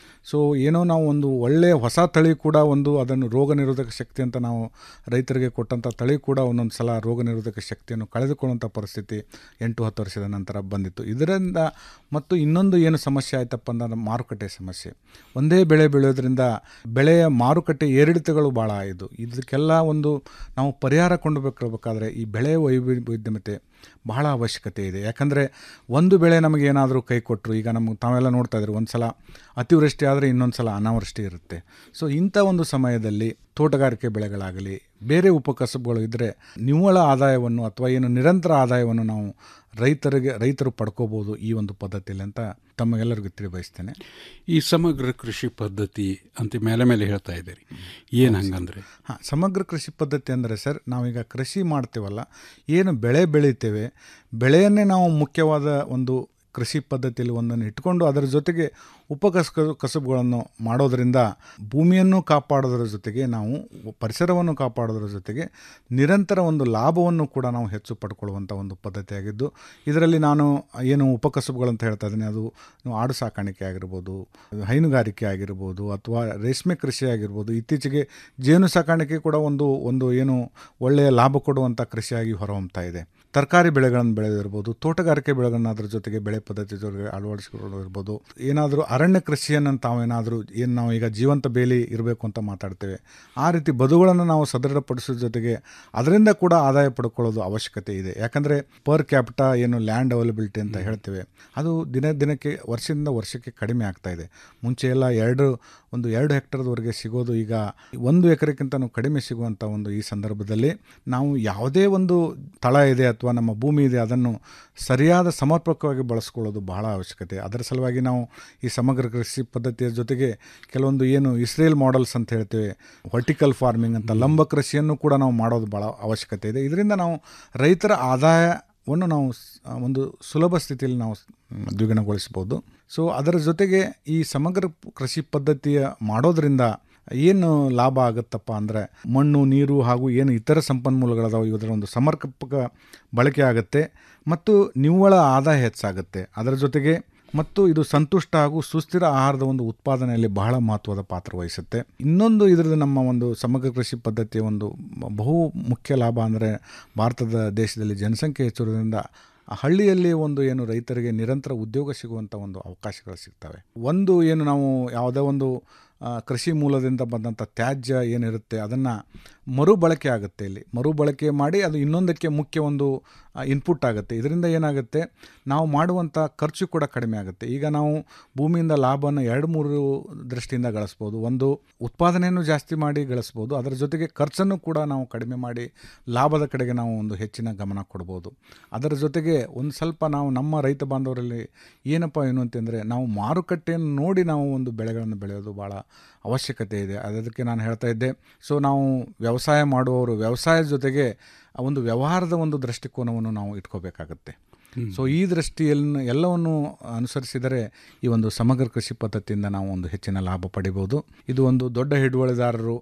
ಸೊ ಏನೋ ನಾವು ಒಂದು ಒಳ್ಳೆಯ ಹೊಸ ತಳಿ ಕೂಡ ಒಂದು ಅದನ್ನು ರೋಗ ನಿರೋಧಕ ಶಕ್ತಿ ಅಂತ ನಾವು ರೈತರಿಗೆ ಕೊಟ್ಟಂಥ ತಳಿ ಕೂಡ ಒಂದೊಂದು ಸಲ ರೋಗ ನಿರೋಧಕ ಶಕ್ತಿಯನ್ನು ಕಳೆದುಕೊಳ್ಳುವಂಥ ಪರಿಸ್ಥಿತಿ ಎಂಟು ಹತ್ತು ವರ್ಷದ ನಂತರ ಬಂದಿತ್ತು ಇದರಿಂದ ಮತ್ತು ಇನ್ನೊಂದು ಏನು ಸಮಸ್ಯೆ ಆಯ್ತಪ್ಪ ಅಂದ್ರೆ ಮಾರುಕಟ್ಟೆ ಸಮಸ್ಯೆ ಒಂದೇ ಬೆಳೆ ಬೆಳೆಯೋದ್ರಿಂದ ಬೆಳೆಯ ಮಾರುಕಟ್ಟೆ ಏರಿಳಿತಗಳು ಭಾಳ ಆಯಿತು ಇದಕ್ಕೆಲ್ಲ ಒಂದು ನಾವು ಪರಿಹಾರ ಕೊಂಡುಬೇಕಿರಬೇಕಾದ್ರೆ ಈ ಬೆಳೆ ವೈವಿಧ್ಯಮತೆ ಬಹಳ ಅವಶ್ಯಕತೆ ಇದೆ ಯಾಕಂದರೆ ಒಂದು ಬೆಳೆ ನಮಗೆ ಏನಾದರೂ ಕೈ ಕೊಟ್ಟರು ಈಗ ನಮಗೆ ತಾವೆಲ್ಲ ನೋಡ್ತಾ ಇದ್ರು ಒಂದು ಸಲ ಅತಿವೃಷ್ಟಿ ಆದರೆ ಇನ್ನೊಂದು ಸಲ ಅನಾವೃಷ್ಟಿ ಇರುತ್ತೆ ಸೊ ಇಂಥ ಒಂದು ಸಮಯದಲ್ಲಿ ತೋಟಗಾರಿಕೆ ಬೆಳೆಗಳಾಗಲಿ ಬೇರೆ ಉಪಕಸಬುಗಳು ಇದ್ದರೆ ನಿವ್ವಳ ಆದಾಯವನ್ನು ಅಥವಾ ಏನು ನಿರಂತರ ಆದಾಯವನ್ನು ನಾವು ರೈತರಿಗೆ ರೈತರು ಪಡ್ಕೋಬೋದು ಈ ಒಂದು ಪದ್ಧತಿಯಲ್ಲಿ ಅಂತ ತಮಗೆಲ್ಲರಿಗೂ ತಿಳಿಬಯಸ್ತೇನೆ ಈ ಸಮಗ್ರ ಕೃಷಿ ಪದ್ಧತಿ ಅಂತ ಮೇಲೆ ಮೇಲೆ ಹೇಳ್ತಾ ಇದ್ದೀರಿ ಏನು ಹಂಗಂದ್ರೆ ಹಾಂ ಸಮಗ್ರ ಕೃಷಿ ಪದ್ಧತಿ ಅಂದರೆ ಸರ್ ನಾವೀಗ ಕೃಷಿ ಮಾಡ್ತೀವಲ್ಲ ಏನು ಬೆಳೆ ಬೆಳಿತೇವೆ ಬೆಳೆಯನ್ನೇ ನಾವು ಮುಖ್ಯವಾದ ಒಂದು ಕೃಷಿ ಪದ್ಧತಿಯಲ್ಲಿ ಒಂದನ್ನು ಇಟ್ಕೊಂಡು ಅದರ ಜೊತೆಗೆ ಉಪಕಸ ಕಸುಬುಗಳನ್ನು ಮಾಡೋದರಿಂದ ಭೂಮಿಯನ್ನು ಕಾಪಾಡೋದ್ರ ಜೊತೆಗೆ ನಾವು ಪರಿಸರವನ್ನು ಕಾಪಾಡೋದ್ರ ಜೊತೆಗೆ ನಿರಂತರ ಒಂದು ಲಾಭವನ್ನು ಕೂಡ ನಾವು ಹೆಚ್ಚು ಪಡ್ಕೊಳ್ಳುವಂಥ ಒಂದು ಪದ್ಧತಿಯಾಗಿದ್ದು ಇದರಲ್ಲಿ ನಾನು ಏನು ಉಪಕಸುಬುಗಳಂತ ಹೇಳ್ತಾ ಇದ್ದೀನಿ ಅದು ಆಡು ಸಾಕಾಣಿಕೆ ಆಗಿರ್ಬೋದು ಹೈನುಗಾರಿಕೆ ಆಗಿರ್ಬೋದು ಅಥವಾ ರೇಷ್ಮೆ ಕೃಷಿ ಆಗಿರ್ಬೋದು ಇತ್ತೀಚೆಗೆ ಜೇನು ಸಾಕಾಣಿಕೆ ಕೂಡ ಒಂದು ಒಂದು ಏನು ಒಳ್ಳೆಯ ಲಾಭ ಕೊಡುವಂಥ ಕೃಷಿಯಾಗಿ ಹೊರಹೊಮ್ತಾ ಇದೆ ತರಕಾರಿ ಬೆಳೆಗಳನ್ನು ಬೆಳೆದಿರ್ಬೋದು ತೋಟಗಾರಿಕೆ ಬೆಳೆಗಳನ್ನ ಅದ್ರ ಜೊತೆಗೆ ಬೆಳೆ ಪದ್ಧತಿ ಜೊತೆಗೆ ಅಳವಡಿಸಿಕೊಳ್ಳಿರ್ಬೋದು ಏನಾದರೂ ಅರಣ್ಯ ಕೃಷಿಯನ್ನು ತಾವೇನಾದರೂ ಏನು ನಾವು ಈಗ ಜೀವಂತ ಬೇಲಿ ಇರಬೇಕು ಅಂತ ಮಾತಾಡ್ತೇವೆ ಆ ರೀತಿ ಬದುಗಳನ್ನು ನಾವು ಸದೃಢಪಡಿಸೋ ಜೊತೆಗೆ ಅದರಿಂದ ಕೂಡ ಆದಾಯ ಪಡ್ಕೊಳ್ಳೋದು ಅವಶ್ಯಕತೆ ಇದೆ ಯಾಕಂದರೆ ಪರ್ ಕ್ಯಾಪಿಟ ಏನು ಲ್ಯಾಂಡ್ ಅವೈಲಬಿಲಿಟಿ ಅಂತ ಹೇಳ್ತೇವೆ ಅದು ದಿನ ದಿನಕ್ಕೆ ವರ್ಷದಿಂದ ವರ್ಷಕ್ಕೆ ಕಡಿಮೆ ಆಗ್ತಾ ಇದೆ ಮುಂಚೆ ಎಲ್ಲ ಎರಡು ಒಂದು ಎರಡು ಹೆಕ್ಟರ್ದವರೆಗೆ ಸಿಗೋದು ಈಗ ಒಂದು ಎಕರೆಗಿಂತನೂ ಕಡಿಮೆ ಸಿಗುವಂಥ ಒಂದು ಈ ಸಂದರ್ಭದಲ್ಲಿ ನಾವು ಯಾವುದೇ ಒಂದು ತಳ ಇದೆ ಅಥವಾ ನಮ್ಮ ಭೂಮಿ ಇದೆ ಅದನ್ನು ಸರಿಯಾದ ಸಮರ್ಪಕವಾಗಿ ಬಳಸ್ಕೊಳ್ಳೋದು ಬಹಳ ಅವಶ್ಯಕತೆ ಅದರ ಸಲುವಾಗಿ ನಾವು ಈ ಸಮಗ್ರ ಕೃಷಿ ಪದ್ಧತಿಯ ಜೊತೆಗೆ ಕೆಲವೊಂದು ಏನು ಇಸ್ರೇಲ್ ಮಾಡೆಲ್ಸ್ ಅಂತ ಹೇಳ್ತೇವೆ ವರ್ಟಿಕಲ್ ಫಾರ್ಮಿಂಗ್ ಅಂತ ಲಂಬ ಕೃಷಿಯನ್ನು ಕೂಡ ನಾವು ಮಾಡೋದು ಭಾಳ ಅವಶ್ಯಕತೆ ಇದೆ ಇದರಿಂದ ನಾವು ರೈತರ ಆದಾಯವನ್ನು ನಾವು ಒಂದು ಸುಲಭ ಸ್ಥಿತಿಯಲ್ಲಿ ನಾವು ದ್ವಿಗುಣಗೊಳಿಸ್ಬೋದು ಸೊ ಅದರ ಜೊತೆಗೆ ಈ ಸಮಗ್ರ ಕೃಷಿ ಪದ್ಧತಿಯ ಮಾಡೋದ್ರಿಂದ ಏನು ಲಾಭ ಆಗುತ್ತಪ್ಪ ಅಂದರೆ ಮಣ್ಣು ನೀರು ಹಾಗೂ ಏನು ಇತರ ಸಂಪನ್ಮೂಲಗಳದಾವೆ ಇದರ ಒಂದು ಸಮರ್ಪಕ ಬಳಕೆ ಆಗುತ್ತೆ ಮತ್ತು ನಿವ್ವಳ ಆದಾಯ ಹೆಚ್ಚಾಗುತ್ತೆ ಅದರ ಜೊತೆಗೆ ಮತ್ತು ಇದು ಸಂತುಷ್ಟ ಹಾಗೂ ಸುಸ್ಥಿರ ಆಹಾರದ ಒಂದು ಉತ್ಪಾದನೆಯಲ್ಲಿ ಬಹಳ ಮಹತ್ವದ ಪಾತ್ರ ವಹಿಸುತ್ತೆ ಇನ್ನೊಂದು ಇದರದ್ದು ನಮ್ಮ ಒಂದು ಸಮಗ್ರ ಕೃಷಿ ಪದ್ಧತಿಯ ಒಂದು ಬಹು ಮುಖ್ಯ ಲಾಭ ಅಂದರೆ ಭಾರತದ ದೇಶದಲ್ಲಿ ಜನಸಂಖ್ಯೆ ಹೆಚ್ಚಿರೋದ್ರಿಂದ ಹಳ್ಳಿಯಲ್ಲಿ ಒಂದು ಏನು ರೈತರಿಗೆ ನಿರಂತರ ಉದ್ಯೋಗ ಸಿಗುವಂಥ ಒಂದು ಅವಕಾಶಗಳು ಸಿಗ್ತವೆ ಒಂದು ಏನು ನಾವು ಯಾವುದೇ ಒಂದು ಕೃಷಿ ಮೂಲದಿಂದ ಬಂದಂಥ ತ್ಯಾಜ್ಯ ಏನಿರುತ್ತೆ ಅದನ್ನು ಮರುಬಳಕೆ ಆಗುತ್ತೆ ಇಲ್ಲಿ ಮರುಬಳಕೆ ಮಾಡಿ ಅದು ಇನ್ನೊಂದಕ್ಕೆ ಮುಖ್ಯ ಒಂದು ಇನ್ಪುಟ್ ಆಗುತ್ತೆ ಇದರಿಂದ ಏನಾಗುತ್ತೆ ನಾವು ಮಾಡುವಂಥ ಖರ್ಚು ಕೂಡ ಕಡಿಮೆ ಆಗುತ್ತೆ ಈಗ ನಾವು ಭೂಮಿಯಿಂದ ಲಾಭವನ್ನು ಎರಡು ಮೂರು ದೃಷ್ಟಿಯಿಂದ ಗಳಿಸ್ಬೋದು ಒಂದು ಉತ್ಪಾದನೆಯನ್ನು ಜಾಸ್ತಿ ಮಾಡಿ ಗಳಿಸ್ಬೋದು ಅದರ ಜೊತೆಗೆ ಖರ್ಚನ್ನು ಕೂಡ ನಾವು ಕಡಿಮೆ ಮಾಡಿ ಲಾಭದ ಕಡೆಗೆ ನಾವು ಒಂದು ಹೆಚ್ಚಿನ ಗಮನ ಕೊಡ್ಬೋದು ಅದರ ಜೊತೆಗೆ ಒಂದು ಸ್ವಲ್ಪ ನಾವು ನಮ್ಮ ರೈತ ಬಾಂಧವರಲ್ಲಿ ಏನಪ್ಪ ಏನು ಅಂತಂದರೆ ನಾವು ಮಾರುಕಟ್ಟೆಯನ್ನು ನೋಡಿ ನಾವು ಒಂದು ಬೆಳೆಗಳನ್ನು ಬೆಳೆಯೋದು ಭಾಳ ಅವಶ್ಯಕತೆ ಇದೆ ಅದಕ್ಕೆ ನಾನು ಹೇಳ್ತಾ ಇದ್ದೆ ಸೊ ನಾವು ವ್ಯವಸಾಯ ಮಾಡುವವರು ವ್ಯವಸಾಯದ ಜೊತೆಗೆ ಒಂದು ವ್ಯವಹಾರದ ಒಂದು ದೃಷ್ಟಿಕೋನವನ್ನು ನಾವು ಇಟ್ಕೋಬೇಕಾಗತ್ತೆ ಸೊ ಈ ದೃಷ್ಟಿಯಲ್ಲಿ ಎಲ್ಲವನ್ನು ಅನುಸರಿಸಿದರೆ ಈ ಒಂದು ಸಮಗ್ರ ಕೃಷಿ ಪದ್ಧತಿಯಿಂದ ನಾವು ಒಂದು ಹೆಚ್ಚಿನ ಲಾಭ ಪಡಿಬೋದು ಇದು ಒಂದು ದೊಡ್ಡ ಹಿಡುವಳಿದಾರರು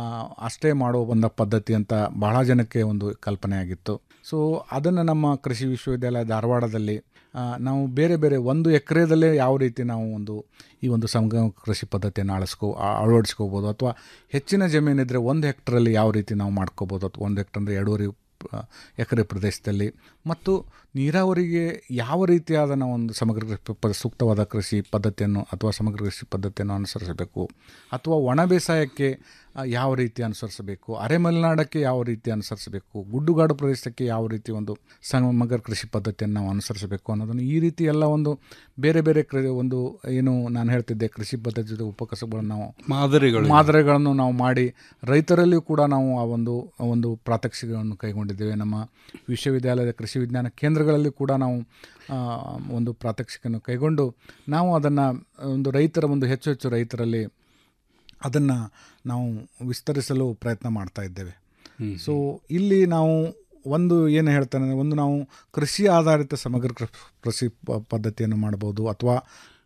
ಅಷ್ಟೇ ಮಾಡೋ ಒಂದು ಪದ್ಧತಿ ಅಂತ ಬಹಳ ಜನಕ್ಕೆ ಒಂದು ಕಲ್ಪನೆ ಆಗಿತ್ತು ಸೊ ಅದನ್ನು ನಮ್ಮ ಕೃಷಿ ವಿಶ್ವವಿದ್ಯಾಲಯ ಧಾರವಾಡದಲ್ಲಿ ನಾವು ಬೇರೆ ಬೇರೆ ಒಂದು ಎಕರೆದಲ್ಲೇ ಯಾವ ರೀತಿ ನಾವು ಒಂದು ಈ ಒಂದು ಸಮಗ್ರ ಕೃಷಿ ಪದ್ಧತಿಯನ್ನು ಅಳಿಸ್ಕೋ ಅಳವಡಿಸ್ಕೋಬೋದು ಅಥವಾ ಹೆಚ್ಚಿನ ಜಮೀನಿದ್ರೆ ಒಂದು ಹೆಕ್ಟ್ರಲ್ಲಿ ಯಾವ ರೀತಿ ನಾವು ಮಾಡ್ಕೋಬೋದು ಅಥವಾ ಒಂದು ಹೆಕ್ಟರ್ ಅಂದರೆ ಎರಡೂವರೆ ಎಕರೆ ಪ್ರದೇಶದಲ್ಲಿ ಮತ್ತು ನೀರಾವರಿಗೆ ಯಾವ ರೀತಿಯಾದ ನಾವು ಒಂದು ಸಮಗ್ರ ಸೂಕ್ತವಾದ ಕೃಷಿ ಪದ್ಧತಿಯನ್ನು ಅಥವಾ ಸಮಗ್ರ ಕೃಷಿ ಪದ್ಧತಿಯನ್ನು ಅನುಸರಿಸಬೇಕು ಅಥವಾ ಒಣ ಬೇಸಾಯಕ್ಕೆ ಯಾವ ರೀತಿ ಅನುಸರಿಸಬೇಕು ಅರೆ ಮಲೆನಾಡಕ್ಕೆ ಯಾವ ರೀತಿ ಅನುಸರಿಸಬೇಕು ಗುಡ್ಡುಗಾಡು ಪ್ರದೇಶಕ್ಕೆ ಯಾವ ರೀತಿ ಒಂದು ಸಮಗ್ರ ಕೃಷಿ ಪದ್ಧತಿಯನ್ನು ನಾವು ಅನುಸರಿಸಬೇಕು ಅನ್ನೋದನ್ನು ಈ ರೀತಿ ಎಲ್ಲ ಒಂದು ಬೇರೆ ಬೇರೆ ಕೃ ಒಂದು ಏನು ನಾನು ಹೇಳ್ತಿದ್ದೆ ಕೃಷಿ ಪದ್ಧತಿ ಜೊತೆ ಉಪಕಸಬುಗಳನ್ನು ನಾವು ಮಾದರಿಗಳು ಮಾದರಿಗಳನ್ನು ನಾವು ಮಾಡಿ ರೈತರಲ್ಲಿಯೂ ಕೂಡ ನಾವು ಆ ಒಂದು ಒಂದು ಪ್ರಾತ್ಯಕ್ಷಿಕೆಗಳನ್ನು ಕೈಗೊಂಡಿದ್ದೇವೆ ನಮ್ಮ ವಿಶ್ವವಿದ್ಯಾಲಯದ ಕೃಷಿ ವಿಜ್ಞಾನ ಕೇಂದ್ರಗಳಲ್ಲಿ ಕೂಡ ನಾವು ಒಂದು ಪ್ರಾತ್ಯಕ್ಷಿಕೆಯನ್ನು ಕೈಗೊಂಡು ನಾವು ಅದನ್ನು ಒಂದು ರೈತರ ಒಂದು ಹೆಚ್ಚು ಹೆಚ್ಚು ರೈತರಲ್ಲಿ ಅದನ್ನು ನಾವು ವಿಸ್ತರಿಸಲು ಪ್ರಯತ್ನ ಮಾಡ್ತಾ ಇದ್ದೇವೆ ಸೊ ಇಲ್ಲಿ ನಾವು ಒಂದು ಏನು ಹೇಳ್ತಾನೆ ಒಂದು ನಾವು ಕೃಷಿ ಆಧಾರಿತ ಸಮಗ್ರ ಕೃಷಿ ಪದ್ಧತಿಯನ್ನು ಮಾಡ್ಬೋದು ಅಥವಾ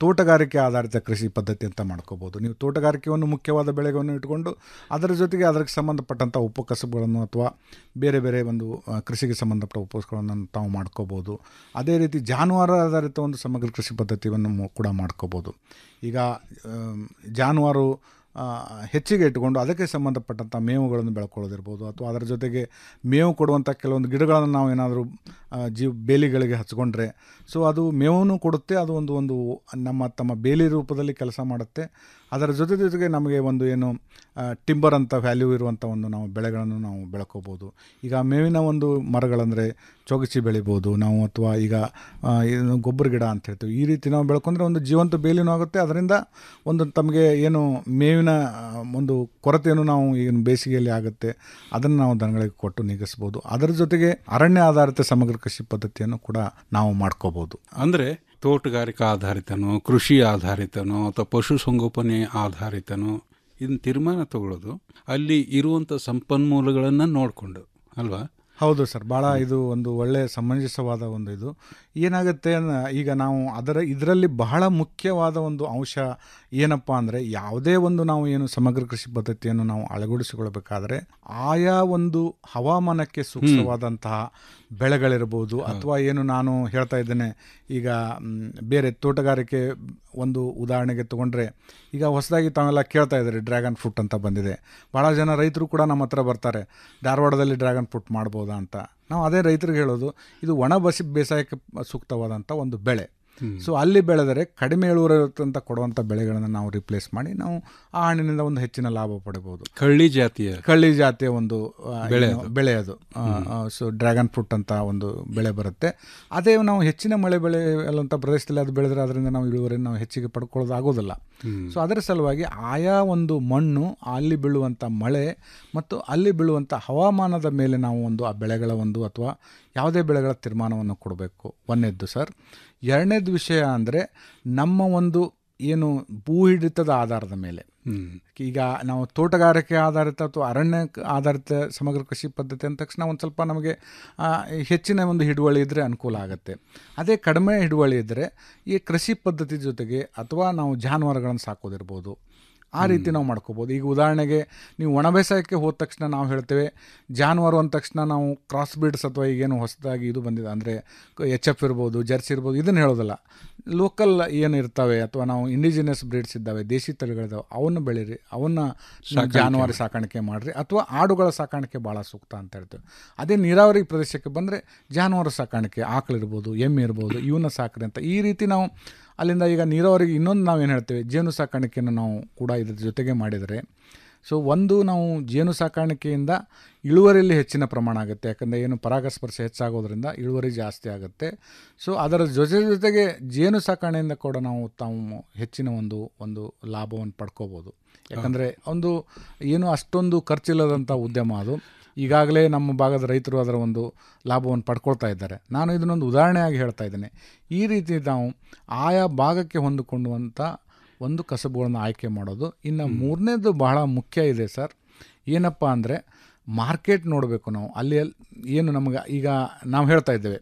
ತೋಟಗಾರಿಕೆ ಆಧಾರಿತ ಕೃಷಿ ಪದ್ಧತಿ ಅಂತ ಮಾಡ್ಕೋಬೋದು ನೀವು ತೋಟಗಾರಿಕೆಯನ್ನು ಮುಖ್ಯವಾದ ಬೆಳೆಗಳನ್ನು ಇಟ್ಕೊಂಡು ಅದರ ಜೊತೆಗೆ ಅದಕ್ಕೆ ಸಂಬಂಧಪಟ್ಟಂಥ ಉಪಕಸಬುಗಳನ್ನು ಅಥವಾ ಬೇರೆ ಬೇರೆ ಒಂದು ಆ, ಕೃಷಿಗೆ ಸಂಬಂಧಪಟ್ಟ ಉಪಕಸಗಳನ್ನು ತಾವು ಮಾಡ್ಕೋಬೋದು ಅದೇ ರೀತಿ ಜಾನುವಾರು ಆಧಾರಿತ ಒಂದು ಸಮಗ್ರ ಕೃಷಿ ಪದ್ಧತಿಯನ್ನು ಮು- ಕೂಡ ಮಾಡ್ಕೋಬೋದು ಈಗ ಆಮ್, ಜಾನುವಾರು ಆ, ಹೆಚ್ಚಿಗೆ ಇಟ್ಟುಕೊಂಡು ಅದಕ್ಕೆ ಸಂಬಂಧಪಟ್ಟಂಥ ಮೇವುಗಳನ್ನು ಬೆಳ್ಕೊಳ್ಳೋದಿರ್ಬೋದು ಅಥವಾ ಅದರ ಜೊತೆಗೆ ಮೇವು ಕೊಡುವಂಥ ಕೆಲವೊಂದು ಗಿಡಗಳನ್ನು ನಾವು ಏನಾದರೂ ಜೀವ ಬೇಲಿಗಳಿಗೆ ಹಚ್ಕೊಂಡ್ರೆ ಸೊ ಅದು ಮೇವನ್ನು ಕೊಡುತ್ತೆ ಅದು ಒಂದು ಒಂದು ನಮ್ಮ ತಮ್ಮ ಬೇಲಿ ರೂಪದಲ್ಲಿ ಕೆಲಸ ಮಾಡುತ್ತೆ ಅದರ ಜೊತೆ ಜೊತೆಗೆ ನಮಗೆ ಒಂದು ಏನು ಟಿಂಬರ್ ಅಂತ ವ್ಯಾಲ್ಯೂ ಇರುವಂಥ ಒಂದು ನಾವು ಬೆಳೆಗಳನ್ನು ನಾವು ಬೆಳ್ಕೋಬೋದು ಈಗ ಮೇವಿನ ಒಂದು ಮರಗಳಂದರೆ ಚೊಗಚಿ ಬೆಳಿಬೋದು ನಾವು ಅಥವಾ ಈಗ ಆ, ಏನು ಗೊಬ್ಬರ ಗಿಡ ಅಂತ ಹೇಳ್ತೀವಿ ಈ ರೀತಿ ನಾವು ಬೆಳ್ಕೊಂಡ್ರೆ ಒಂದು ಜೀವಂತ ಬೇಲಿನೂ ಆಗುತ್ತೆ ಅದರಿಂದ ಒಂದು ತಮಗೆ ಏನು ಮೇವಿನ ಆ, ಒಂದು ಕೊರತೆಯನ್ನು ನಾವು ಏನು ಬೇಸಿಗೆಯಲ್ಲಿ ಆಗುತ್ತೆ ಅದನ್ನು ನಾವು ದನಗಳಿಗೆ ಕೊಟ್ಟು ನೀಗಿಸ್ಬೋದು ಅದರ ಜೊತೆಗೆ ಅರಣ್ಯ ಆಧಾರಿತ ಸಮಗ್ರ ಕೃಷಿ ಪದ್ಧತಿಯನ್ನು ಕೂಡ ನಾವು ಮಾಡ್ಕೋಬೋದು ಅಂದರೆ ತೋಟಗಾರಿಕಾ ಆಧಾರಿತನೋ ಕೃಷಿ ಆಧಾರಿತನೋ ಅಥವಾ ಪಶುಸಂಗೋಪನೆ ಆಧಾರಿತನೋ ಇದನ್ನ ತೀರ್ಮಾನ ತಗೊಳ್ಳೋದು ಅಲ್ಲಿ ಇರುವಂಥ ಸಂಪನ್ಮೂಲಗಳನ್ನು ನೋಡಿಕೊಂಡು ಅಲ್ವಾ ಹೌದು ಸರ್ ಭಾಳ ಇದು ಒಂದು ಒಳ್ಳೆಯ ಸಮಂಜಸವಾದ ಒಂದು ಇದು ಏನಾಗುತ್ತೆ ಅನ್ನ- ಈಗ ನಾವು ಅದರ ಇದರಲ್ಲಿ ಬಹಳ ಮುಖ್ಯವಾದ ಒಂದು ಅಂಶ ಏನಪ್ಪ ಅಂದರೆ ಯಾವುದೇ ಒಂದು ನಾವು ಏನು ಸಮಗ್ರ ಕೃಷಿ ಪದ್ಧತಿಯನ್ನು ನಾವು ಅಳವಡಿಸಿಕೊಳ್ಬೇಕಾದ್ರೆ ಆಯಾ ಒಂದು ಹವಾಮಾನಕ್ಕೆ ಸೂಕ್ತವಾದಂತಹ ಬೆಳೆಗಳಿರ್ಬೋದು ಅಥವಾ ಏನು ನಾನು ಹೇಳ್ತಾ ಇದ್ದೇನೆ ಈಗ ಮ್, ಬೇರೆ ತೋಟಗಾರಿಕೆ ಒಂದು ಉದಾಹರಣೆಗೆ ತಗೊಂಡ್ರೆ ಈಗ ಹೊಸದಾಗಿ ತಾವೆಲ್ಲ ಕೇಳ್ತಾ ಇದ್ದಾರೆ ಡ್ರ್ಯಾಗನ್ ಫ್ರೂಟ್ ಅಂತ ಬಂದಿದೆ ಭಾಳ ಜನ ರೈತರು ಕೂಡ ನಮ್ಮ ಹತ್ರ ಬರ್ತಾರೆ ಧಾರವಾಡದಲ್ಲಿ ಡ್ರ್ಯಾಗನ್ ಫ್ರೂಟ್ ಮಾಡ್ಬೋದಾ ಅಂತ ನಾವು ಅದೇ ರೈತರಿಗೆ ಹೇಳೋದು ಇದು ಒಣ ಬಸಿ ಬೇಸಾಯಕ್ಕೆ ಸೂಕ್ತವಾದಂಥ ಒಂದು ಬೆಳೆ ಸೊ ಅಲ್ಲಿ ಬೆಳೆದರೆ ಕಡಿಮೆ ಇಳುವರಿ ಅಂತ ಕೊಡುವಂಥ ಬೆಳೆಗಳನ್ನು ನಾವು ರಿಪ್ಲೇಸ್ ಮಾಡಿ ನಾವು ಆ ಹಣ್ಣಿನಿಂದ ಒಂದು ಹೆಚ್ಚಿನ ಲಾಭ ಪಡಿಬೋದು ಕಳ್ಳಿ ಜಾತಿಯ ಕಳ್ಳಿ ಜಾತಿಯ ಒಂದು ಆ, ಬೆಳೆ ಏನು ಅದು. ಬೆಳೆ ಅದು ಸೊ ಡ್ರ್ಯಾಗನ್ ಫ್ರೂಟ್ ಅಂತ ಒಂದು ಬೆಳೆ ಬರುತ್ತೆ ಅದೇ ನಾವು ಹೆಚ್ಚಿನ ಮಳೆ ಬೆಳೆ ಅಲ್ಲಂಥ ಪ್ರದೇಶದಲ್ಲಿ ಅದು ಬೆಳೆದ್ರೆ ಅದರಿಂದ ನಾವು ಇಳುವರಿ ನಾವು ಹೆಚ್ಚಿಗೆ ಪಡ್ಕೊಳ್ಳೋದು ಆಗೋದಿಲ್ಲ ಸೊ ಅದರ ಸಲುವಾಗಿ ಆಯಾ ಒಂದು ಮಣ್ಣು ಅಲ್ಲಿ ಬೀಳುವಂಥ ಮಳೆ ಮತ್ತು ಅಲ್ಲಿ ಬೀಳುವಂಥ ಹವಾಮಾನದ ಮೇಲೆ ನಾವು ಒಂದು ಆ ಬೆಳೆಗಳ ಒಂದು ಅಥವಾ ಯಾವುದೇ ಬೆಳೆಗಳ ತೀರ್ಮಾನವನ್ನು ಕೊಡಬೇಕು ಒಂದನೇದ್ದು ಸರ್ ಎರಡನೇದು ವಿಷಯ ಅಂದರೆ ನಮ್ಮ ಒಂದು ಏನು ಭೂ ಹಿಡಿತದ ಆಧಾರದ ಮೇಲೆ ಈಗ ನಾವು ತೋಟಗಾರಿಕೆ ಆಧಾರಿತ ಅಥವಾ ಅರಣ್ಯ ಕ- ಆಧಾರಿತ ಸಮಗ್ರ ಕೃಷಿ ಪದ್ಧತಿ ಅಂದ ತಕ್ಷಣ ಒಂದು ಸ್ವಲ್ಪ ನಮಗೆ ಆ, ಹೆಚ್ಚಿನ ಒಂದು ಹಿಡುವಳಿ ಇದ್ದರೆ ಅನುಕೂಲ ಆಗುತ್ತೆ ಅದೇ ಕಡಿಮೆ ಹಿಡುವಳಿ ಇದ್ದರೆ ಈ ಕೃಷಿ ಪದ್ಧತಿ ಜೊತೆಗೆ ಅಥವಾ ನಾವು ಜಾನುವಾರುಗಳನ್ನು ಸಾಕೋದಿರ್ಬೋದು ಆ ರೀತಿ ನಾವು ಮಾಡ್ಕೋಬೋದು ಈಗ ಉದಾಹರಣೆಗೆ ನೀವು ಒಣ ಬೇಸಾಯಕ್ಕೆ ಹೋದ ತಕ್ಷಣ ನಾವು ಹೇಳ್ತೇವೆ ಜಾನುವಾರು ಅಂದ ತಕ್ಷಣ ನಾವು ಕ್ರಾಸ್ ಬ್ರೀಡ್ಸ್ ಅಥವಾ ಈಗೇನು ಹೊಸದಾಗಿ ಇದು ಬಂದಿದೆ ಅಂದರೆ ಎಚ್ ಎಫ್ ಇರ್ಬೋದು ಜರ್ಸಿ ಇರ್ಬೋದು ಇದನ್ನು ಹೇಳೋದಿಲ್ಲ ಲೋಕಲ್ ಏನು ಇರ್ತವೆ ಅಥವಾ ನಾವು ಇಂಡಿಜಿನಿಯಸ್ ಬ್ರೀಡ್ಸ್ ಇದ್ದಾವೆ ದೇಶಿ ತಳಿಗಳಿದ್ದಾವೆ ಅವನ್ನ ಬೆಳೀರಿ ಅವನ್ನ ನೀವು ಸಾಕಾಣಿಕೆ ಜಾನುವಾರು ಸಾಕಾಣಿಕೆ ಮಾಡಿರಿ ಅಥವಾ ಆಡುಗಳ ಸಾಕಾಣಿಕೆ ಭಾಳ ಸೂಕ್ತ ಅಂತ ಹೇಳ್ತೇವೆ ಅದೇ ನೀರಾವರಿ ಪ್ರದೇಶಕ್ಕೆ ಬಂದರೆ ಜಾನುವಾರು ಸಾಕಾಣಿಕೆ ಆಕಳಿರ್ಬೋದು ಎಮ್ಮೆ ಇರ್ಬೋದು ಇವನ್ನ ಸಾಕ್ರಿ ಅಂತ ಈ ರೀತಿ ನಾವು ಅಲ್ಲಿಂದ ಈಗ ನೀರಾವರಿಗೆ ಇನ್ನೊಂದು ನಾವೇನು ಹೇಳ್ತೇವೆ ಜೇನು ಸಾಕಾಣಿಕೆಯನ್ನು ನಾವು ಕೂಡ ಇದ್ರ ಜೊತೆಗೆ ಮಾಡಿದರೆ ಸೊ ಒಂದು ನಾವು ಜೇನು ಸಾಕಾಣಿಕೆಯಿಂದ ಇಳುವರಿಯಲ್ಲಿ ಹೆಚ್ಚಿನ ಪ್ರಮಾಣ ಆಗುತ್ತೆ ಯಾಕಂದರೆ ಏನು ಪರಾಗಸ್ಪರ್ಶ ಹೆಚ್ಚಾಗೋದ್ರಿಂದ ಇಳುವರಿ ಜಾಸ್ತಿ ಆಗುತ್ತೆ ಸೊ ಅದರ ಜೊತೆ ಜೊತೆಗೆ ಜೇನು ಸಾಕಾಣೆಯಿಂದ ಕೂಡ ನಾವು ತಾವು ಹೆಚ್ಚಿನ ಒಂದು ಒಂದು ಲಾಭವನ್ನು ಪಡ್ಕೋಬೋದು ಯಾಕಂದರೆ ಒಂದು ಏನು ಅಷ್ಟೊಂದು ಖರ್ಚಿಲ್ಲದಂಥ ಉದ್ಯಮ ಅದು ಈಗಾಗಲೇ ನಮ್ಮ ಭಾಗದ ರೈತರು ಅದರ ಒಂದು ಲಾಭವನ್ನು ಪಡ್ಕೊಳ್ತಾ ಇದ್ದಾರೆ ನಾನು ಇದನ್ನೊಂದು ಉದಾಹರಣೆಯಾಗಿ ಹೇಳ್ತಾ ಇದ್ದೇನೆ ಈ ರೀತಿ ನಾವು ಆಯಾ ಭಾಗಕ್ಕೆ ಹೊಂದಿಕೊಂಡುವಂಥ ಒಂದು ಕಸಬುಗಳನ್ನು ಆಯ್ಕೆ ಮಾಡೋದು ಇನ್ನು ಮೂರನೇದು ಬಹಳ ಮುಖ್ಯ ಇದೆ ಸರ್ ಏನಪ್ಪ ಅಂದರೆ ಮಾರ್ಕೆಟ್ ನೋಡಬೇಕು ನಾವು ಅಲ್ಲಿ ಎಲ್- ಏನು ನಮಗೆ ಈಗ ನಾವು ಹೇಳ್ತಾ ಇದ್ದೇವೆ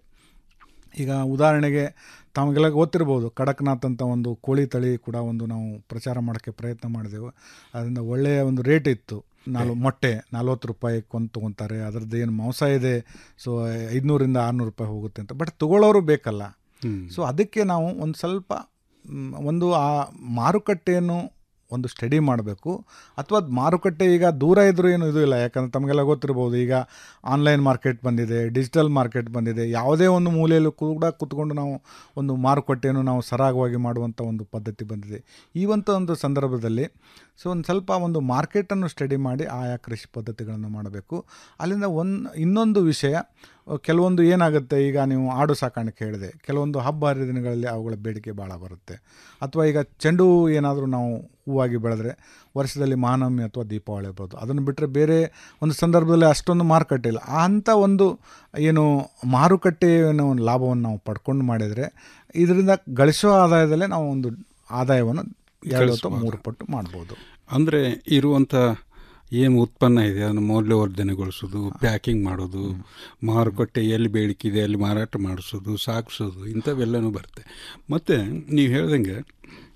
ಈಗ ಉದಾಹರಣೆಗೆ ತಮಗೆಲ್ಲ ಗೊತ್ತಿರ್ಬೋದು ಕಡಕ್ನಾಥ್ ಅಂತ ಒಂದು ಕೋಳಿ ತಳಿ ಕೂಡ ಒಂದು ನಾವು ಪ್ರಚಾರ ಮಾಡೋಕ್ಕೆ ಪ್ರಯತ್ನ ಮಾಡಿದೆವು ಅದರಿಂದ ಒಳ್ಳೆಯ ಒಂದು ರೇಟ್ ಇತ್ತು ನಾಲ್ ಮೊಟ್ಟೆ ನಲ್ವತ್ತು ರೂಪಾಯಿ ಕೊಂದು ತೊಗೊತಾರೆ ಅದರದ್ದು ಏನು ಮಾಂಸ ಇದೆ ಸೊ ಐದುನೂರಿಂದ ಆರುನೂರು ರೂಪಾಯಿ ಹೋಗುತ್ತೆ ಅಂತ ಬಟ್ ತೊಗೊಳ್ಳೋರು ಬೇಕಲ್ಲ ಸೊ ಅದಕ್ಕೆ ನಾವು ಒಂದು ಸ್ವಲ್ಪ ಮ್, ಒಂದು ಆ ಮಾರುಕಟ್ಟೆಯನ್ನು ಒಂದು ಸ್ಟಡಿ ಮಾಡಬೇಕು ಅಥವಾ ಮಾರುಕಟ್ಟೆ ಈಗ ದೂರ ಇದ್ರೂ ಏನು ಇದು ಇಲ್ಲ ಯಾಕಂದರೆ ತಮಗೆಲ್ಲ ಗೊತ್ತಿರ್ಬೋದು ಈಗ ಆನ್ಲೈನ್ ಮಾರ್ಕೆಟ್ ಬಂದಿದೆ ಡಿಜಿಟಲ್ ಮಾರ್ಕೆಟ್ ಬಂದಿದೆ ಯಾವುದೇ ಒಂದು ಮೂಲೆಯಲ್ಲೂ ಕೂಡ ಕೂತ್ಕೊಂಡು ನಾವು ಒಂದು ಮಾರುಕಟ್ಟೆಯನ್ನು ನಾವು ಸರಾಗವಾಗಿ ಮಾಡುವಂಥ ಒಂದು ಪದ್ಧತಿ ಬಂದಿದೆ ಈ ಒಂದು ಒಂದು ಸಂದರ್ಭದಲ್ಲಿ ಸೊ ಒಂದು ಸ್ವಲ್ಪ ಒಂದು ಮಾರ್ಕೆಟನ್ನು ಸ್ಟಡಿ ಮಾಡಿ ಆಯಾ ಕೃಷಿ ಪದ್ಧತಿಗಳನ್ನು ಮಾಡಬೇಕು ಅಲ್ಲಿಂದ ಒಂದು ಇನ್ನೊಂದು ವಿಷಯ ಅಹ್, ಕೆಲವೊಂದು ಏನಾಗುತ್ತೆ ಈಗ ನೀವು ಆಡು ಸಾಕಾಣಿಕೆ ಹೇಳಿದೆ ಕೆಲವೊಂದು ಹಬ್ಬ ಹರಿದಿನಗಳಲ್ಲಿ ಅವುಗಳ ಬೇಡಿಕೆ ಭಾಳ ಬರುತ್ತೆ ಅಥವಾ ಈಗ ಚೆಂಡು ಹೂವು ಏನಾದರೂ ನಾವು ಹೂವಾಗಿ ಬೆಳೆದ್ರೆ ವರ್ಷದಲ್ಲಿ ಮಹಾನವಮಿ ಅಥವಾ ದೀಪಾವಳಿ ಇರ್ಬೋದು ಅದನ್ನು ಬಿಟ್ಟರೆ ಬೇರೆ ಒಂದು ಸಂದರ್ಭದಲ್ಲಿ ಅಷ್ಟೊಂದು ಮಾರುಕಟ್ಟೆ ಇಲ್ಲ ಅಂಥ ಒಂದು ಏನು ಮಾರುಕಟ್ಟೆಯನ್ನು ಒಂದು ಲಾಭವನ್ನು ನಾವು ಪಡ್ಕೊಂಡು ಮಾಡಿದರೆ ಇದರಿಂದ ಗಳಿಸೋ ಆದಾಯದಲ್ಲೇ ನಾವು ಒಂದು ಆದಾಯವನ್ನು ಎರಡು ಅಥವಾ ಗಳಿಸ್ಬೋದು. ಮೂರು ಪಟ್ಟು ಮಾಡ್ಬೋದು ಅಂದರೆ ಇರುವಂಥ ಏನು ಉತ್ಪನ್ನ ಇದೆ ಅದನ್ನು ಮೌಲ್ಯವರ್ಧನೆಗೊಳಿಸೋದು ಪ್ಯಾಕಿಂಗ್ ಮಾಡೋದು ಮಾರುಕಟ್ಟೆ ಎಲ್ಲಿ ಬೇಡಿಕೆ ಇದೆ ಅಲ್ಲಿ ಮಾರಾಟ ಮಾಡಿಸೋದು ಸಾಗಿಸೋದು ಇಂಥವೆಲ್ಲನೂ ಬರುತ್ತೆ ಮತ್ತು ನೀವು ಹೇಳ್ದಂಗೆ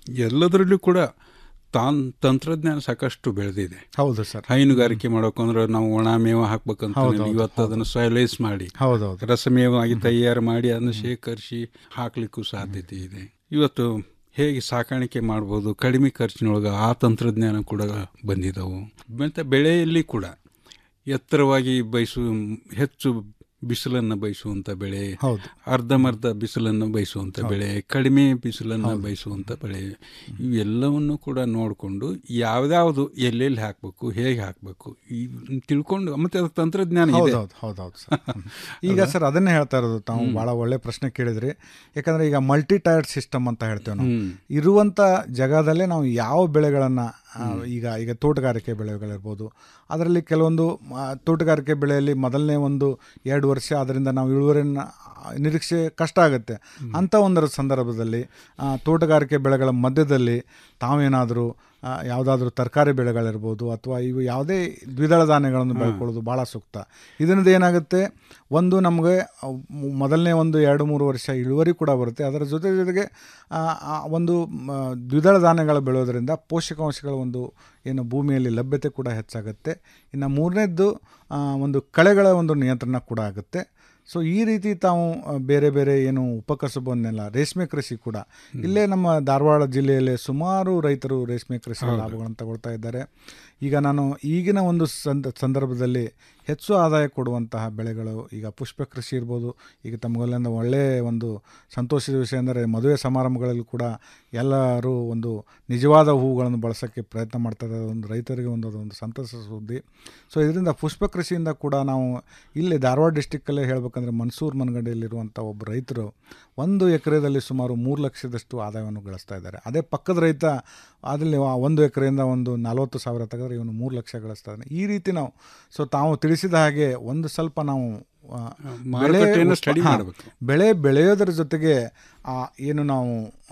ಎಲ್ಲದರಲ್ಲೂ ಕೂಡ ತಾನ್ ತಂತ್ರಜ್ಞಾನ ಸಾಕಷ್ಟು ಬೆಳೆದಿದೆ ಹೌದು ಸರ್ ಹೈನುಗಾರಿಕೆ ಮಾಡೋಕಂದ್ರೆ ನಾವು ಒಣ ಮೇವ ಹಾಕ್ಬೇಕಂತ ಹೌದು, ಹೌದು, ಇವತ್ತು ಅದನ್ನು ಸೊಯಲೈಸ್ ಮಾಡಿ ಹೌದೌದು. ರಸಮೇವಾಗಿ ತಯಾರು ಮಾಡಿ ಅದನ್ನು ಶೇಖರಿಸಿ ಹಾಕ್ಲಿಕ್ಕೂ ಸಾಧ್ಯತೆ ಇದೆ ಇವತ್ತು ಹೇಗೆ ಸಾಕಾಣಿಕೆ ಮಾಡ್ಬೋದು ಕಡಿಮೆ ಖರ್ಚಿನೊಳಗೆ ಆ ತಂತ್ರಜ್ಞಾನ ಕೂಡ ಬಂದಿದ್ದವು ಮತ್ತು ಬೆಳೆಯಲ್ಲಿ ಕೂಡ ಎತ್ತರವಾಗಿ ಬಯಸು ಹೆಚ್ಚು ಬಿಸಿಲನ್ನು ಬಯಸುವಂಥ ಬೆಳೆ ಹೌದು. ಅರ್ಧಮರ್ಧ ಬಿಸಿಲನ್ನು ಬಯಸುವಂಥ ಬೆಳೆ ಕಡಿಮೆ ಬಿಸಿಲನ್ನು ಬಯಸುವಂಥ ಬೆಳೆ ಇವೆಲ್ಲವನ್ನು ಕೂಡ ನೋಡಿಕೊಂಡು ಯಾವ್ದಾವುದು ಎಲ್ಲೆಲ್ಲಿ ಹಾಕಬೇಕು ಹೇಗೆ ಹಾಕಬೇಕು ಈ ತಿಳ್ಕೊಂಡು ಮತ್ತೆ ಅದಕ್ಕೆ ತಂತ್ರಜ್ಞಾನ ಇದೆ ಹೌದೌದು ಹೌದೌದು ಸರ್ ಹ್ಮ್. ಈಗ ಸರ್ ಅದನ್ನೇ ಹೇಳ್ತಾ ಇರೋದು ತಾವು ಬಹಳ ಒಳ್ಳೆ ಪ್ರಶ್ನೆ ಕೇಳಿದ್ರಿ ಯಾಕಂದ್ರೆ ಈಗ ಮಲ್ಟಿ ಟೈರ್ಡ್ ಸಿಸ್ಟಮ್ ಅಂತ ಹೇಳ್ತೇವೆ ನಾವು ಹ್ಮ್. ಇರುವಂತ ಜಾಗದಲ್ಲೇ ನಾವು ಯಾವ ಬೆಳೆಗಳನ್ನ ಆ, ಈಗ ಈಗ ತೋಟಗಾರಿಕೆ ಬೆಳೆಗಳಿರ್ಬೋದು ಅದರಲ್ಲಿ ಕೆಲವೊಂದು ಆ, ತೋಟಗಾರಿಕೆ ಬೆಳೆಯಲ್ಲಿ ಮೊದಲನೇ ಒಂದು ಎರಡು ವರ್ಷ ಅದರಿಂದ ನಾವು ಇಳುವರಿನ ನಿರೀಕ್ಷೆ ಕಷ್ಟ ಆಗುತ್ತೆ ಅಂಥ ಒಂದರ ಸಂದರ್ಭದಲ್ಲಿ ಆ, ತೋಟಗಾರಿಕೆ ಬೆಳೆಗಳ ಮಧ್ಯದಲ್ಲಿ ತಾವೇನಾದರೂ ಯಾವುದಾದ್ರೂ ತರಕಾರಿ ಬೆಳೆಗಳಿರ್ಬೋದು ಅಥವಾ ಇವು ಯಾವುದೇ ದ್ವಿದಳ ಧಾನ್ಯಗಳನ್ನು ಬೆಳ್ಕೊಳ್ಳೋದು ಭಾಳ ಸೂಕ್ತ ಇದರಿಂದ ಏನಾಗುತ್ತೆ ಒಂದು ನಮಗೆ ಮೊದಲನೇ ಒಂದು ಎರಡು ಮೂರು ವರ್ಷ ಇಳುವರಿ ಕೂಡ ಬರುತ್ತೆ ಅದರ ಜೊತೆ ಜೊತೆಗೆ ಆ, ಆ ಒಂದು ಮ, ದ್ವಿದಳ ಧಾನ್ಯಗಳು ಬೆಳೆಯೋದ್ರಿಂದ ಪೋಷಕಾಂಶಗಳ ಒಂದು ಏನು ಭೂಮಿಯಲ್ಲಿ ಲಭ್ಯತೆ ಕೂಡ ಹೆಚ್ಚಾಗುತ್ತೆ ಇನ್ನು ಮೂರನೇದ್ದು ಆ, ಒಂದು ಕಳೆಗಳ ಒಂದು ನಿಯಂತ್ರಣ ಕೂಡ ಆಗುತ್ತೆ ಸೊ ಈ ರೀತಿ ತಾವು ಆ, ಬೇರೆ ಬೇರೆ ಏನು ಉಪಕಸಬನ್ನೆಲ್ಲ ರೇಷ್ಮೆ ಕೃಷಿ ಕೂಡ ಇಲ್ಲೇ ನಮ್ಮ ಧಾರವಾಡ ಜಿಲ್ಲೆಯಲ್ಲಿ ಸುಮಾರು ರೈತರು ರೇಷ್ಮೆ ಕೃಷಿ ಲಾಭಗಳನ್ನು ತಗೊಳ್ತಾ ಇದ್ದಾರೆ ಈಗ ನಾನು ಈಗಿನ ಒಂದು ಸಂದ ಸಂದರ್ಭದಲ್ಲಿ ಹೆಚ್ಚು ಆದಾಯ ಕೊಡುವಂತಹ ಬೆಳೆಗಳು ಈಗ ಪುಷ್ಪ ಕೃಷಿ ಇರ್ಬೋದು ಈಗ ತಮಗೆಲ್ಲ ಒಳ್ಳೆಯ ಒಂದು ಸಂತೋಷದ ವಿಷಯ ಅಂದರೆ ಮದುವೆ ಸಮಾರಂಭಗಳಲ್ಲಿ ಕೂಡ ಎಲ್ಲರೂ ಒಂದು ನಿಜವಾದ ಹೂಗಳನ್ನು ಬಳಸೋಕ್ಕೆ ಪ್ರಯತ್ನ ಮಾಡ್ತಾ ಇದ್ದಾರೆ ಒಂದು ರೈತರಿಗೆ ಒಂದು ಅದೊಂದು ಸಂತಸ ಸುದ್ದಿ ಸೊ ಇದರಿಂದ ಪುಷ್ಪ ಕೃಷಿಯಿಂದ ಕೂಡ ನಾವು ಇಲ್ಲಿ ಧಾರವಾಡ ಡಿಸ್ಟಿಕ್ಕಲ್ಲೇ ಹೇಳಬೇಕಂದ್ರೆ ಮನ್ಸೂರ್ ಮನಗಂಡೆಯಲ್ಲಿರುವಂಥ ಒಬ್ಬ ರೈತರು ಒಂದು ಎಕರೆದಲ್ಲಿ ಸುಮಾರು ಮೂರು ಲಕ್ಷದಷ್ಟು ಆದಾಯವನ್ನು ಗಳಿಸ್ತಾ ಇದ್ದಾರೆ ಅದೇ ಪಕ್ಕದ ರೈತ ಅದರಲ್ಲಿ ಆ ಒಂದು ಎಕರೆಯಿಂದ ಒಂದು ನಲವತ್ತು ಸಾವಿರ ತೆಗೆದ್ರೆ ಇವನು ಮೂರು ಲಕ್ಷ ಗಳಿಸ್ತಾ ಇದ್ದಾನೆ ಈ ರೀತಿ ನಾವು ಸೊ ತಾವು ತಿಳಿಸಿದ ಹಾಗೆ ಒಂದು ಸ್ವಲ್ಪ ನಾವು ಆ, ಬೆಳೆ ಮಾರುಕಟ್ಟೆಯನ್ನು ಉತ್ಪ- study ಹಾ, ಮಾಡ್ಬೇಕು. ಬೆಳೆ ಬೆಳೆಯೋದ್ರ ಜೊತೆಗೆ ಆ, ಏನು ನಾವು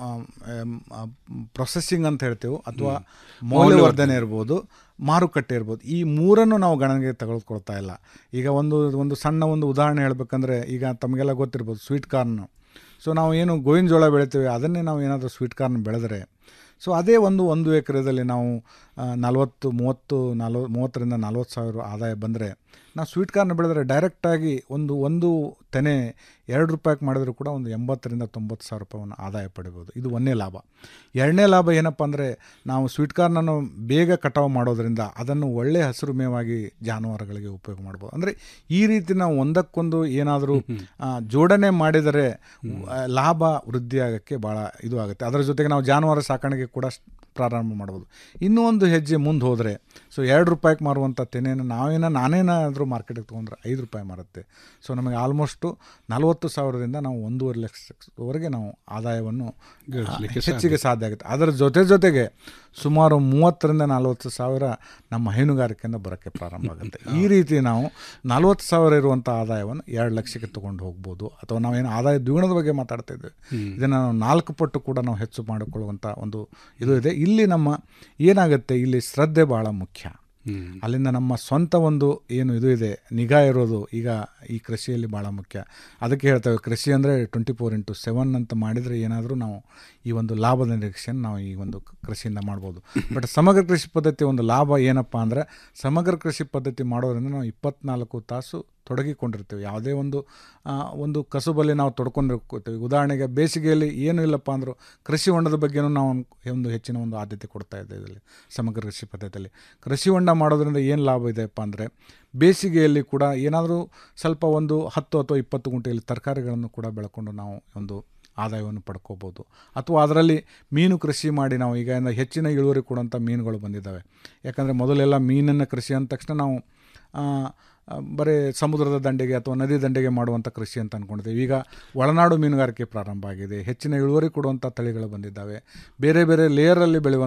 ಪ್ರೊಸೆಸಿಂಗ್ ಅಂತ ಹೇಳ್ತೇವೆ ಅಥವಾ ಮೌಲ್ಯವರ್ಧನೆ ಇರ್ಬೋದು ಮಾರುಕಟ್ಟೆ ಇರ್ಬೋದು ಈ ಮೂರನ್ನು ನಾವು ಗಣನೆಗೆ ತೆಗೆದುಕೊಳ್ತಾ ಇಲ್ಲ ಈಗ ಒಂದು ಒಂದು ಸಣ್ಣ ಒಂದು ಉದಾಹರಣೆ ಹೇಳ್ಬೇಕಂದ್ರೆ ಈಗ ತಮಗೆಲ್ಲ ಗೊತ್ತಿರ್ಬೋದು ಸ್ವೀಟ್ ಕಾರ್ನ್ ಸೊ ನಾವು ಏನು ಗೋವಿನ ಜೋಳ ಬೆಳಿತೀವಿ ಅದನ್ನೇ ನಾವು ಏನಾದರೂ ಸ್ವೀಟ್ ಕಾರ್ನ್ ಬೆಳೆದ್ರೆ ಸೊ ಅದೇ ಒಂದು ಒಂದು ಎಕರೆದಲ್ಲಿ ನಾವು ಆ, ನಲವತ್ತು ಮೂವತ್ತು ನಲ್ವ ಮೂವತ್ತರಿಂದ ನಲ್ವತ್ತು ಸಾವಿರ ಆದಾಯ ಬಂದರೆ ನಾವು ಸ್ವೀಟ್ ಕಾರ್ನ್ ಬೆಳೆದ್ರೆ ಡೈರೆಕ್ಟಾಗಿ ಒಂದು ಒಂದು ತೆನೆ ಎರಡು ರೂಪಾಯಿಗೆ ಮಾಡಿದ್ರು ಕೂಡ ಒಂದು ಎಂಬತ್ತರಿಂದ ತೊಂಬತ್ತು ಸಾವಿರ ರೂಪಾಯಿಯನ್ನು ಆದಾಯ ಪಡಿಬೋದು ಇದು ಒಂದನೇ ಲಾಭ ಎರಡನೇ ಲಾಭ ಏನಪ್ಪ ಅಂದರೆ ನಾವು ಸ್ವೀಟ್ ಕಾರ್ನನ್ನು ಬೇಗ ಕಟಾವು ಮಾಡೋದ್ರಿಂದ ಅದನ್ನು ಒಳ್ಳೆ ಹಸಿರು ಮೇವಾಗಿ ಜಾನುವಾರುಗಳಿಗೆ ಉಪಯೋಗ ಮಾಡ್ಬೋದು ಅಂದರೆ ಈ ರೀತಿ ನಾವು ಒಂದಕ್ಕೊಂದು ಏನಾದರೂ ಆ, ಜೋಡಣೆ ಮಾಡಿದರೆ ಆ, ಲಾಭ ವೃದ್ಧಿಯಾಗಕ್ಕೆ ಭಾಳ ಇದು ಆಗುತ್ತೆ ಅದರ ಜೊತೆಗೆ ನಾವು ಜಾನುವಾರು ಸಾಕಾಣಿಕೆ ಕೂಡ ಸ್- ಪ್ರಾರಂಭ ಮಾಡ್ಬೋದು ಇನ್ನೂ ಒಂದು ಹೆಜ್ಜೆ ಮುಂದೆ ಹೋದರೆ ಸೊ ಎರಡು ರೂಪಾಯಿಗೆ ಮಾರುವಂಥ ತೆನೆಯನ್ನು ನಾವೇನ ನಾನೇನಾದರೂ ಮಾರ್ಕೆಟಿಗೆ ತೊಗೊಂಡ್ರೆ ಐದು ರೂಪಾಯಿ ಮಾರುತ್ತೆ ಸೊ ನಮಗೆ ಆಲ್ಮೋಸ್ಟು ನಲವತ್ತು ಸಾವಿರದಿಂದ ನಾವು ಒಂದೂವರೆ ಲಕ್ಷವರೆಗೆ ನಾವು ಆದಾಯವನ್ನು ಗಳಿಸ್ಲಿಕ್ಕೆ ಆ, ಹೆಚ್ಚಿಗೆ ಸಾಧ್ಯ ಆಗುತ್ತೆ ಅದರ ಜೊತೆ ಜೊತೆಗೆ ಸುಮಾರು ಮೂವತ್ತರಿಂದ ನಲವತ್ತು ಸಾವಿರ ನಮ್ಮ ಹೈನುಗಾರಿಕೆಯಿಂದ ಬರೋಕ್ಕೆ ಪ್ರಾರಂಭ ಆಗುತ್ತೆ ಈ ರೀತಿ ನಾವು ನಲವತ್ತು ಸಾವಿರ ಇರುವಂಥ ಆದಾಯವನ್ನು ಎರಡು ಲಕ್ಷಕ್ಕೆ ತೊಗೊಂಡು ಹೋಗ್ಬೋದು ಅಥವಾ ನಾವೇನು ಆದಾಯ ದ್ವಿಗುಣದ ಬಗ್ಗೆ ಮಾತಾಡ್ತಾ ಇದ್ದೇವೆ ಇದನ್ನು ನಾವು ನಾಲ್ಕು ಪಟ್ಟು ಕೂಡ ನಾವು ಹೆಚ್ಚು ಮಾಡಿಕೊಳ್ಳುವಂಥ ಒಂದು ಇದು ಇದೆ ಇಲ್ಲಿ ನಮ್ಮ ಏನಾಗುತ್ತೆ ಇಲ್ಲಿ ಶ್ರದ್ಧೆ ಭಾಳ ಮುಖ್ಯ ಅಲ್ಲಿಂದ ನಮ್ಮ ಸ್ವಂತ ಒಂದು ಏನು ಇದು ಇದೆ ನಿಗಾ ಇರೋದು ಈಗ ಈ ಕೃಷಿಯಲ್ಲಿ ಭಾಳ ಮುಖ್ಯ ಅದಕ್ಕೆ ಹೇಳ್ತೇವೆ ಕೃಷಿ ಅಂದರೆ ಟ್ವೆಂಟಿ ಫೋರ್ ಇಂಟು ಸೆವೆನ್ ಅಂತ ಮಾಡಿದರೆ ಏನಾದರೂ ನಾವು ಈ ಒಂದು ಲಾಭದ ನಿರೀಕ್ಷೆಯನ್ನು ನಾವು ಈ ಒಂದು ಕೃಷಿಯಿಂದ ಮಾಡ್ಬೋದು ಬಟ್ ಸಮಗ್ರ ಕೃಷಿ ಪದ್ಧತಿ ಒಂದು ಲಾಭ ಏನಪ್ಪ ಅಂದರೆ ಸಮಗ್ರ ಕೃಷಿ ಪದ್ಧತಿ ಮಾಡೋದ್ರಿಂದ ನಾವು ಇಪ್ಪತ್ನಾಲ್ಕು ತಾಸು ತೊಡಗಿಕೊಂಡಿರ್ತೀವಿ ಯಾವುದೇ ಒಂದು ಆ, ಒಂದು ಕಸುಬಲ್ಲಿ ನಾವು ತೊಡ್ಕೊಂಡಿರ್ತೀವಿ ಉದಾಹರಣೆಗೆ ಬೇಸಿಗೆಯಲ್ಲಿ ಏನೂ ಇಲ್ಲಪ್ಪ ಅಂದರೂ ಕೃಷಿ ಹೊಂಡದ ಬಗ್ಗೆನೂ ನಾವು ಒಂದು ಹೆಚ್ಚಿನ ಒಂದು ಆದ್ಯತೆ ಕೊಡ್ತಾ ಇದ್ದೇವೆ ಇದರಲ್ಲಿ ಸಮಗ್ರ ಕೃಷಿ ಪದ್ಧತಿಯಲ್ಲಿ ಕೃಷಿ ಹೊಂಡ ಮಾಡೋದ್ರಿಂದ ಏನು ಲಾಭ ಇದೆಯಪ್ಪ ಅಂದರೆ ಬೇಸಿಗೆಯಲ್ಲಿ ಕೂಡ ಏನಾದರೂ ಸ್ವಲ್ಪ ಒಂದು ಹತ್ತು ಅಥವಾ ಇಪ್ಪತ್ತು ಗುಂಟೆಯಲ್ಲಿ ತರಕಾರಿಗಳನ್ನು ಕೂಡ ಬೆಳ್ಕೊಂಡು ನಾವು ಒಂದು ಆದಾಯವನ್ನು ಪಡ್ಕೋಬೋದು ಅಥವಾ ಅದರಲ್ಲಿ ಮೀನು ಕೃಷಿ ಮಾಡಿ ನಾವು ಈಗ ಏನು ಹೆಚ್ಚಿನ ಇಳುವರಿ ಕೊಡುವಂಥ ಮೀನುಗಳು ಬಂದಿದ್ದಾವೆ ಯಾಕಂದರೆ ಮೊದಲೆಲ್ಲ ಮೀನನ್ನು ಕೃಷಿ ಅಂದ ತಕ್ಷಣ ನಾವು ಆ, ಆ, ಬರೀ ಸಮುದ್ರದ ದಂಡೆಗೆ ಅಥವಾ ನದಿ ದಂಡೆಗೆ ಮಾಡುವಂಥ ಕೃಷಿ ಅಂತ ಅಂದ್ಕೊಂಡಿದ್ದೀವಿ ಈಗ ಒಳನಾಡು ಮೀನುಗಾರಿಕೆ ಪ್ರಾರಂಭ ಆಗಿದೆ ಹೆಚ್ಚಿನ ಇಳುವರಿ ಕೊಡುವಂಥ ತಳಿಗಳು ಬಂದಿದ್ದಾವೆ ಬೇರೆ ಬೇರೆ ಲೇಯರಲ್ಲಿ ಬೆಳೆಯುವಂಥ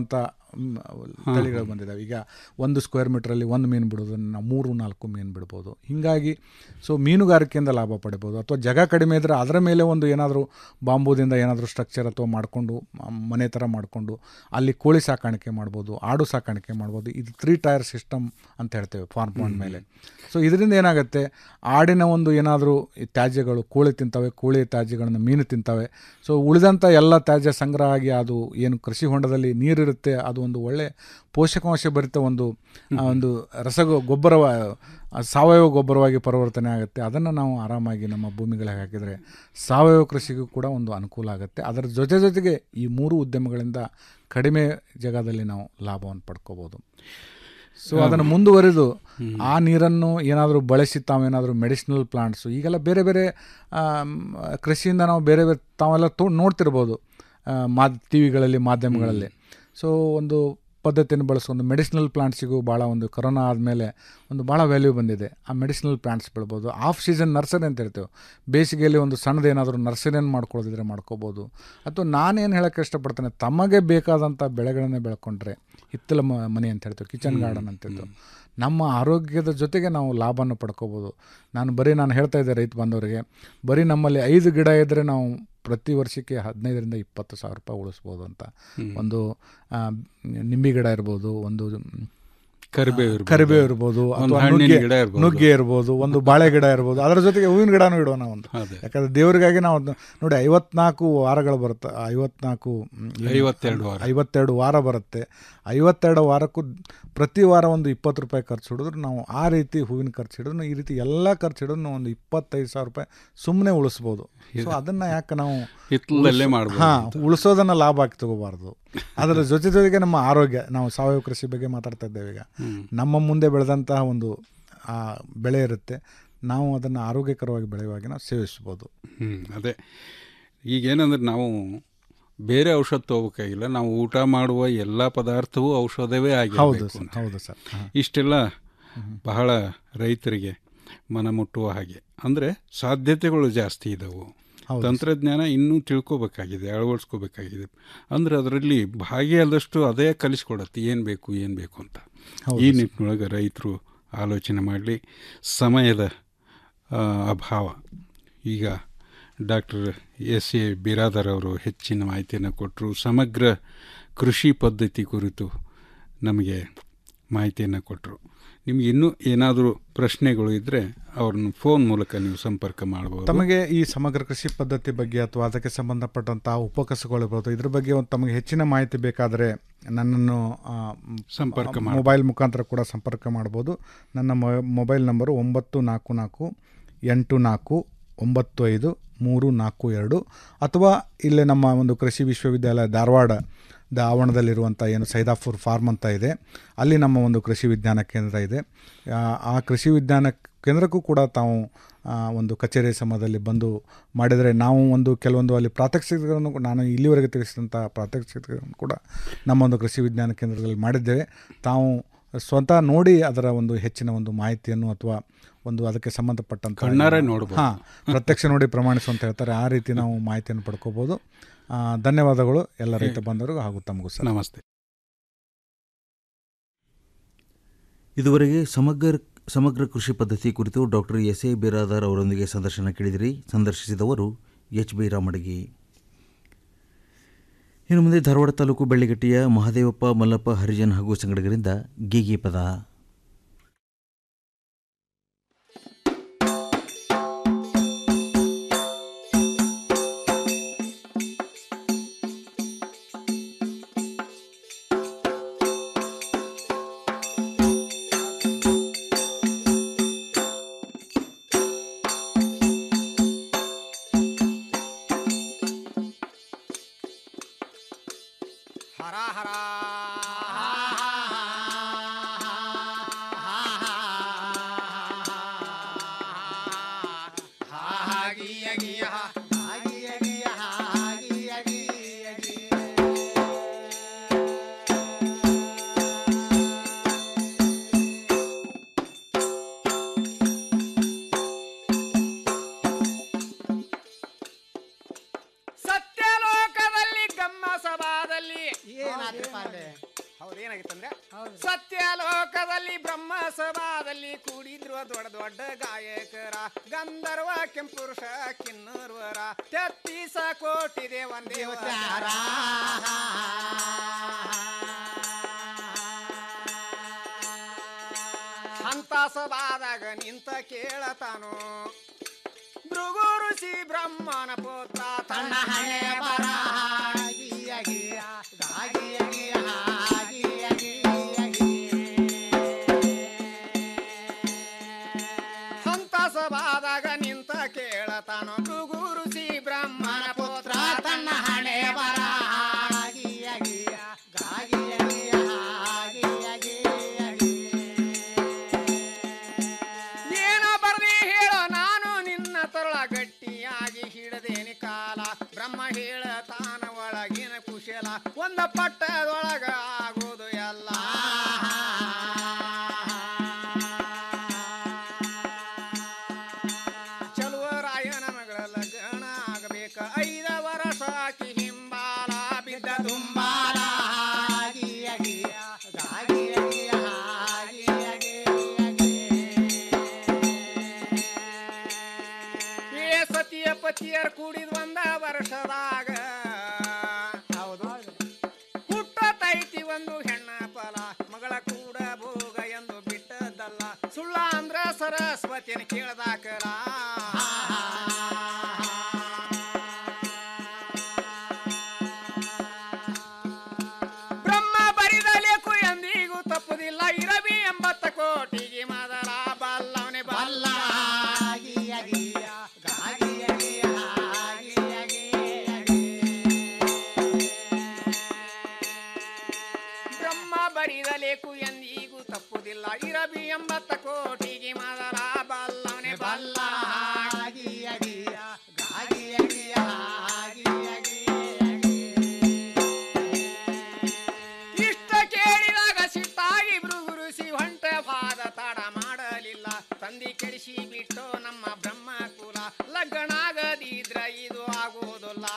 ಮ್, ತಳಿಗಳು ಬಂದಿದ್ದಾವೆ ಈಗ ಒಂದು ಸ್ಕ್ವೇರ್ ಮೀಟ್ರಲ್ಲಿ ಒಂದು ಮೀನು ಬಿಡೋದನ್ನು ನಾವು ಮೂರು ನಾಲ್ಕು ಮೀನು ಬಿಡ್ಬೋದು ಹೀಗಾಗಿ ಸೊ ಮೀನುಗಾರಿಕೆಯಿಂದ ಲಾಭ ಪಡಿಬೋದು ಅಥವಾ ಜಾಗ ಕಡಿಮೆ ಇದ್ದರೆ ಅದರ ಮೇಲೆ ಒಂದು ಏನಾದರೂ ಬಾಂಬೂದಿಂದ ಏನಾದರೂ ಸ್ಟ್ರಕ್ಚರ್ ಅಥವಾ ಮಾಡಿಕೊಂಡು ಮನೆ ಥರ ಮಾಡಿಕೊಂಡು ಅಲ್ಲಿ ಕೋಳಿ ಸಾಕಾಣಿಕೆ ಮಾಡ್ಬೋದು ಆಡು ಸಾಕಾಣಿಕೆ ಮಾಡ್ಬೋದು ಇದು ತ್ರೀ ಟೈರ್ ಸಿಸ್ಟಮ್ ಅಂತ ಹೇಳ್ತೇವೆ ಫಾರ್ಮ್ ಪಾಂಡ್ ಮೇಲೆ ಸೊ ಇದರಿಂದ ಏನಾಗುತ್ತೆ ಆಡಿನ ಒಂದು ಏನಾದರೂ ತ್ಯಾಜ್ಯಗಳು ಕೋಳಿ ತಿಂತವೆ ಕೋಳಿ ತ್ಯಾಜ್ಯಗಳನ್ನು ಮೀನು ತಿಂತವೆ ಸೊ ಉಳಿದಂಥ ಎಲ್ಲ ತ್ಯಾಜ್ಯ ಸಂಗ್ರಹ ಆಗಿ ಅದು ಏನು ಕೃಷಿ ಹೊಂಡದಲ್ಲಿ ನೀರಿರುತ್ತೆ ಅದು ಒಂದು ಒಳ್ಳೆ ಪೋಷಕಾಂಶ ಭರಿತ ಒಂದು ಆ, ಒಂದು ರಸ ಗೊಬ್ಬರ ಸಾವಯವ ಗೊಬ್ಬರವಾಗಿ ಪರಿವರ್ತನೆ ಆಗುತ್ತೆ ಅದನ್ನು ನಾವು ಆರಾಮಾಗಿ ನಮ್ಮ ಭೂಮಿಗಳಿಗೆ ಹಾಕಿದರೆ ಸಾವಯವ ಕೃಷಿಗೂ ಕೂಡ ಒಂದು ಅನುಕೂಲ ಆಗುತ್ತೆ ಅದರ ಜೊತೆ ಜೊತೆಗೆ ಈ ಮೂರು ಉದ್ಯಮಗಳಿಂದ ಕಡಿಮೆ ಜಾಗದಲ್ಲಿ ನಾವು ಲಾಭವನ್ನು ಪಡ್ಕೋಬೋದು ಸೊ ಅದನ್ನು ಮುಂದುವರಿದು ಆ ನೀರನ್ನು ಏನಾದರೂ ಬಳಸಿ ತಾವೇನಾದರೂ ಮೆಡಿಸಿನಲ್ ಪ್ಲಾಂಟ್ಸು ಈಗೆಲ್ಲ ಬೇರೆ ಬೇರೆ ಆಮ್, ಕೃಷಿಯಿಂದ ನಾವು ಬೇರೆ ಬೇರೆ ತಾವೆಲ್ಲ ತೋ ನೋಡ್ತಿರ್ಬೋದು ಆ, ಮಾದ್ ಟಿ ವಿಗಳಲ್ಲಿ ಮಾಧ್ಯಮಗಳಲ್ಲಿ ಸೊ ಒಂದು ಪದ್ಧತಿಯನ್ನು ಬಳಸ್ಕೊಂಡು ಮೆಡಿಸಿನಲ್ ಪ್ಲಾಂಟ್ಸಿಗೂ ಭಾಳ ಒಂದು ಕೊರೋನಾ ಆದಮೇಲೆ ಒಂದು ಭಾಳ ವ್ಯಾಲ್ಯೂ ಬಂದಿದೆ ಆ ಮೆಡಿಸಿನಲ್ ಪ್ಲಾಂಟ್ಸ್ ಬೆಳ್ಬೋದು ಆಫ್ ಸೀಸನ್ ನರ್ಸರಿ ಅಂತ ಹೇಳ್ತೇವೆ ಬೇಸಿಗೆಯಲ್ಲಿ ಒಂದು ಸಣ್ಣದು ಏನಾದರೂ ನರ್ಸರಿಯನ್ನು ಮಾಡ್ಕೊಳ್ಳೋದಿದ್ರೆ ಮಾಡ್ಕೋಬೋದು ಅಥವಾ ನಾನೇನು ಹೇಳೋಕ್ಕೆ ಇಷ್ಟಪಡ್ತೇನೆ ತಮಗೆ ಬೇಕಾದಂಥ ಬೆಳೆಗಳನ್ನೇ ಬೆಳ್ಕೊಂಡ್ರೆ ಹಿತ್ತಲ ಮ- ಮನೆ ಅಂತ ಹೇಳ್ತೇವೆ ಕಿಚನ್ ಗಾರ್ಡನ್ ಅಂತ ಹೇಳ್ತೇವೆ ನಮ್ಮ ಆರೋಗ್ಯದ ಜೊತೆಗೆ ನಾವು ಲಾಭನ ಪಡ್ಕೋಬೋದು ನಾನು ಬರೀ ನಾನು ಹೇಳ್ತಾ ಇದ್ದೆ ರೈತ ಬಾಂಧವರಿಗೆ ಬರೀ ನಮ್ಮಲ್ಲಿ ಐದು ಗಿಡ ಇದ್ದರೆ ನಾವು ಪ್ರತಿ ವರ್ಷಕ್ಕೆ ಹದಿನೈದರಿಂದ ಇಪ್ಪತ್ತು ಸಾವಿರ ರೂಪಾಯಿ ಉಳಿಸ್ಬೋದು ಅಂತ ಒಂದು ಆ, ನಿಂಬೆ ಗಿಡ ಇರ್ಬೋದು ಒಂದು ಕರಿಬೇವು ಆ, ಇರ್ಬೋದು. ಕರಿಬೇವು ಇರ್ಬೋದು ಒಂದು ಅಥವಾ ಹಣ್ಣಿನ ನುಗ್ಗೆ ಗಿಡ ಇರ್ಬೋದು. ನುಗ್ಗೆ ಇರ್ಬೋದು ಒಂದು ಬಾಳೆ ಗಿಡ ಇರ್ಬೋದು ಅದರ ಜೊತೆಗೆ ಹೂವಿನ ಗಿಡನೂ ಇಡೋಣ ಒಂದು ಅದೇ. ಯಾಕಂದ್ರೆ ದೇವರಿಗಾಗಿ ನಾವು ಅದ್ನ- ನೋಡಿ ಐವತ್ನಾಲ್ಕು ವಾರಗಳು ಬರುತ್ತೆ ಐವತ್ನಾಲ್ಕು ಮ್, ಏನು? ಐವತ್ತೆರಡು ವಾರ. ಐವತ್ತೆರಡು ವಾರ ಬರುತ್ತೆ ಐವತ್ತೆರಡು ವಾರಕ್ಕೂ ಪ್ರತಿ ವಾರ ಒಂದು ಇಪ್ಪತ್ತು ರೂಪಾಯಿ ಖರ್ಚು ಹಿಡಿದ್ರು ನಾವು ಆ ರೀತಿ ಹೂವಿನ ಖರ್ಚು ಹಿಡಿದ್ರು ಈ ರೀತಿ ಎಲ್ಲ ಖರ್ಚು ಹಿಡಿದ್ರು ನಾವು ಒಂದು ಇಪ್ಪತ್ತೈದು ಸಾವಿರ ರೂಪಾಯಿ ಸುಮ್ಮನೆ ಉಳಿಸ್ಬೋದು ಸೊ ಅದನ್ನ ಯಾಕೆ ನಾವು ಹಿತ್ತಲದಲ್ಲೇ ಉಳ್ಸೋ- ಮಾಡ್ಬೋದು ಹಾ ಅಂತ. ಉಳಿಸೋದನ್ನ ಲಾಭ ಆಗಿ ತಗೋಬಾರ್ದು ಅದರ ಜೊತೆ ಜೊತೆಗೆ ನಮ್ಮ ಆರೋಗ್ಯ ನಾವು ಸಾವಯವ ಕೃಷಿ ಬಗ್ಗೆ ಮಾತಾಡ್ತಾ ಇದ್ದೇವೆ ಈಗ ಹ್ಮ್. ನಮ್ಮ ಮುಂದೆ ಬೆಳೆದಂತಹ ಒಂದು ಆ ಬೆಳೆ ಇರುತ್ತೆ ನಾವು ಅದನ್ನು ಆರೋಗ್ಯಕರವಾಗಿ ಬೆಳೆಯುವಾಗ ನಾವು ಸೇವಿಸ್ಬೋದು ಹ್ಮ್ ಅದೇ ಈಗೇನಂದ್ರೆ ನಾವು ಬೇರೆ ಔಷಧ ತಗೋಬೇಕಾಗಿಲ್ಲ ನಾವು ಊಟ ಮಾಡುವ ಎಲ್ಲ ಪದಾರ್ಥವೂ ಔಷಧವೇ ಹೌದು ಆಗಿರಬೇಕು ಸರ್, ಅಂತ ಹೌದು ಸರ್. ಹಾ. ಇಷ್ಟೆಲ್ಲ ಬಹಳ ರೈತರಿಗೆ ಮನ ಮುಟ್ಟುವ ಹಾಗೆ ಅಂದರೆ ಸಾಧ್ಯತೆಗಳು ಜಾಸ್ತಿ ಇದ್ದಾವೆ ಹೌದು ತಂತ್ರಜ್ಞಾನ ಇನ್ನೂ ತಿಳ್ಕೊಬೇಕಾಗಿದೆ ಅಳವಡಿಸ್ಕೋಬೇಕಾಗಿದೆ ಅಂದರೆ ಅದರಲ್ಲಿ ಭಾಗಿಯಾದಷ್ಟು ಅದೇ ಕಲಿಸ್ಕೊಡತ್ತೆ ಏನು ಬೇಕು ಏನು ಬೇಕು ಅಂತ ಹೌದು ಈ ಸರ್. ನಿಟ್ಟಿನೊಳಗೆ ರೈತರು ಆಲೋಚನೆ ಮಾಡಲಿ ಸಮಯದ ಆ, ಅಭಾವ ಈಗ ಡಾಕ್ಟರ್ ಎಸ್ ಎ ಬಿರಾದರ್ ಅವರು ಹೆಚ್ಚಿನ ಮಾಹಿತಿಯನ್ನು ಕೊಟ್ಟರು ಸಮಗ್ರ ಕೃಷಿ ಪದ್ಧತಿ ಕುರಿತು ನಮಗೆ ಮಾಹಿತಿಯನ್ನು ಕೊಟ್ಟರು ನಿಮ್ಗೆ ಇನ್ನೂ ಏನಾದರೂ ಪ್ರಶ್ನೆಗಳು ಇದ್ದರೆ ಅವ್ರನ್ನ ಫೋನ್ ಮೂಲಕ ನೀವು ಸಂಪರ್ಕ ಮಾಡ್ಬೋದು ತಮಗೆ ಈ ಸಮಗ್ರ ಕೃಷಿ ಪದ್ಧತಿ ಬಗ್ಗೆ ಅಥವಾ ಅದಕ್ಕೆ ಸಂಬಂಧಪಟ್ಟಂತಹ ಉಪಕಸಗಳಿರ್ಬೋದು ಇದ್ರ ಬಗ್ಗೆ ಒಂದು ತಮಗೆ ಹೆಚ್ಚಿನ ಮಾಹಿತಿ ಬೇಕಾದರೆ ನನ್ನನ್ನು ಆ, ಮ್, ಸಂಪರ್ಕ ಆ, ಮಾಡ್ಬೋದು. ಮೊಬೈಲ್ ಮುಖಾಂತರ ಕೂಡ ಸಂಪರ್ಕ ಮಾಡ್ಬೋದು ನನ್ನ ಮೊ- ಮೊಬೈಲ್ ನಂಬರು ಒಂಬತ್ತು ನಾಲ್ಕು ನಾಲ್ಕು ಎಂಟು ನಾಲ್ಕು ಒಂಬತ್ತು ಐದು ಮೂರು ನಾಲ್ಕು ಎರಡು ಅಥವಾ ಇಲ್ಲೇ ನಮ್ಮ ಒಂದು ಕೃಷಿ ವಿಶ್ವವಿದ್ಯಾಲಯ ಧಾರವಾಡದ ಆವರಣದಲ್ಲಿರುವಂಥ ಏನು ಸೈದಾಪುರ್ ಫಾರ್ಮ್ ಅಂತ ಇದೆ ಅಲ್ಲಿ ನಮ್ಮ ಒಂದು ಕೃಷಿ ವಿಜ್ಞಾನ ಕೇಂದ್ರ ಇದೆ ಆ, ಆ ಕೃಷಿ ವಿಜ್ಞಾನ ಕೇಂದ್ರಕ್ಕೂ ಕೂಡ ತಾವು ಆ, ಒಂದು ಕಚೇರಿ ಸಮಯದಲ್ಲಿ ಬಂದು ಮಾಡಿದರೆ ನಾವು ಒಂದು ಕೆಲವೊಂದು ಅಲ್ಲಿ ಪ್ರಾತ್ಯಕ್ಷಿಕೆಗಳನ್ನು ಕೂಡ- ನಾನು ಇಲ್ಲಿವರೆಗೆ ತಿಳಿಸಿದಂಥ ಪ್ರಾತ್ಯಕ್ಷಿಕೆಗಳನ್ನು ಕೂಡ ನಮ್ಮ ಒಂದು ಕೃಷಿ ವಿಜ್ಞಾನ ಕೇಂದ್ರದಲ್ಲಿ ಮಾಡಿದ್ದೇವೆ ತಾವು ಸ್ವತಃ ನೋಡಿ ಅದರ ಒಂದು ಹೆಚ್ಚಿನ ಒಂದು ಮಾಹಿತಿಯನ್ನು ಅಥವಾ ಒಂದು ಅದಕ್ಕೆ ಸಂಬಂಧಪಟ್ಟಂತ ಕಣ್ಣಾರೆ ನೋಡ್ಬೋದು. ಹಾಂ ಪ್ರತ್ಯಕ್ಷ ನೋಡಿ ಪ್ರಮಾಣಿಸು ಅಂತ ಹೇಳ್ತಾರೆ ಆ ರೀತಿ ನಾವು ಮಾಹಿತಿಯನ್ನು ಪಡ್ಕೋಬೋದು ಆ, ಧನ್ಯವಾದಗಳು ಎಲ್ಲ ರೈತ ಬಾಂಧವರಿಗೂ ಹಾಗೂ ತಮಗೂ ಸರ್ ನಮಸ್ತೆ ಇದುವರೆಗೆ ಸಮಗ್ರ ಸಮಗ್ರ ಕೃಷಿ ಪದ್ಧತಿ ಕುರಿತು ಡಾಕ್ಟರ್ ಎಸ್ ಎ ಬಿರಾದಾರ್ ಅವರೊಂದಿಗೆ ಸಂದರ್ಶನ ಕೇಳಿದಿರಿ ಸಂದರ್ಶಿಸಿದವರು ಎಚ್ ಬಿ ರಾಮಡಗಿ ಇನ್ನು ಮುಂದೆ ಧಾರವಾಡ ತಾಲೂಕು ಬೆಳ್ಳಿಗಟ್ಟಿಯ ಮಹದೇವಪ್ಪ ಮಲ್ಲಪ್ಪ ಹರಿಜನ್ ಹಾಗೂ ಸಂಗಡಿಗರಿಂದ ಗೀಗಿ ಪದ ಹರ ಹರ ಏನಾಗಿತ್ತಂದ್ರೆ ಸತ್ಯ ಲೋಕದಲ್ಲಿ ಬ್ರಹ್ಮ ಸಭಾದಲ್ಲಿ ಕೂಡಿದ್ರು ದೊಡ್ಡ ದೊಡ್ಡ ಗಾಯಕರ ಗಂಧರ್ವ ಕೆಂಪುರುಷ ಕಿನ್ನೂರ್ವರ ತೆತ್ತೀಸ ಕೋಟಿ ದೇವನ್ ದೇವತಾರ ಅಂತ ಸಭಾದಾಗ ನಿಂತ ಕೇಳತಾನು ಭೃಗು ಋಷಿ ಬ್ರಹ್ಮನ ಪುತ್ರ ತನ್ನ ಹಣೆ ಅಂತ ಸಭಾದಾಗ ನಿಂತ ಕೇಳತಾನು ಭೃಗು ಋಷಿ ಬ್ರಹ್ಮನ ಪುತ್ರ ತನ್ನ ಹಣೆ ಬರ ಏನೋ ಬರ್ದಿ ಹೇಳೋ ನಾನು ನಿನ್ನ ತರಳ ಗಟ್ಟಿಯಾಗಿ ಹಿಡದೇನಿ ಕಾಲ ಬ್ರಹ್ಮ ಹೇಳತಾನ ಒಳಗಿನ ಕುಶಲ ಒಂದ ಪಟ್ಟದೊಳಗ ಆಗೋದು ಎಲ್ಲ ಚಲುವರಾಯನ ಮಗಳ ಲಗ್ನ ಆಗಬೇಕ ಐದ ವರ್ಷ ಆಕಿ ಹಿಂಬಾಲ ಬಿದ್ದ ದುಂಬಾಲ ಏ ಸತಿಯ ಪತಿಯರ್ ಕೂಡಿದ್ ಒಂದ ವರ್ಷದಾಗ ಹೌದು ಹುಟ್ಟತೈತಿ ಒಂದು ಹೆಣ್ಣ ಫಲ ಮಗಳ ಕೂಡ ಭೋಗ ಎಂದು ಬಿಟ್ಟದ್ದಲ್ಲ ಸುಳ್ಳ ಅಂದ್ರ ಸರಸ್ವತಿನ ಕೇಳ್ದಾಕಲ ಬ್ರಹ್ಮ ಬರಿದ ಲೇಖು ಎಂದಿಗೂ ತಪ್ಪುದಿಲ್ಲ ಇರವಿ ಎಂಬತ್ತ ಕೋಟಿಗೆ ಮದರ ಬಲ್ಲವನೆ ಬಲ್ಲ ಬ್ರಹ್ಮ ಬರಿದ ಲೇಖು ಎಂದಿಗೂ ತಪ್ಪುದಿಲ್ಲ ಇರಬಿ ಎಂಬತ್ತ ಕೋಟಿಗೆ ಮದರ ಬಲ್ಲವನೆ ಬಲ್ಲ ಇಷ್ಟ ಕೇಳಿದಾಗ ಸಿಟ್ಟಾಗಿ ಭೃಗುರುಸಿ ಹೊಂಟ ಪಾದ ತಡ ಮಾಡಲಿಲ್ಲ ತಂದಿ ಕೆಡಿಸಿ ಬಿಟ್ಟು ನಮ್ಮ ಬ್ರಹ್ಮ ಕುಲ ಲಗ್ನಾಗದಿದ್ರ ಇದು ಆಗುವುದಿಲ್ಲ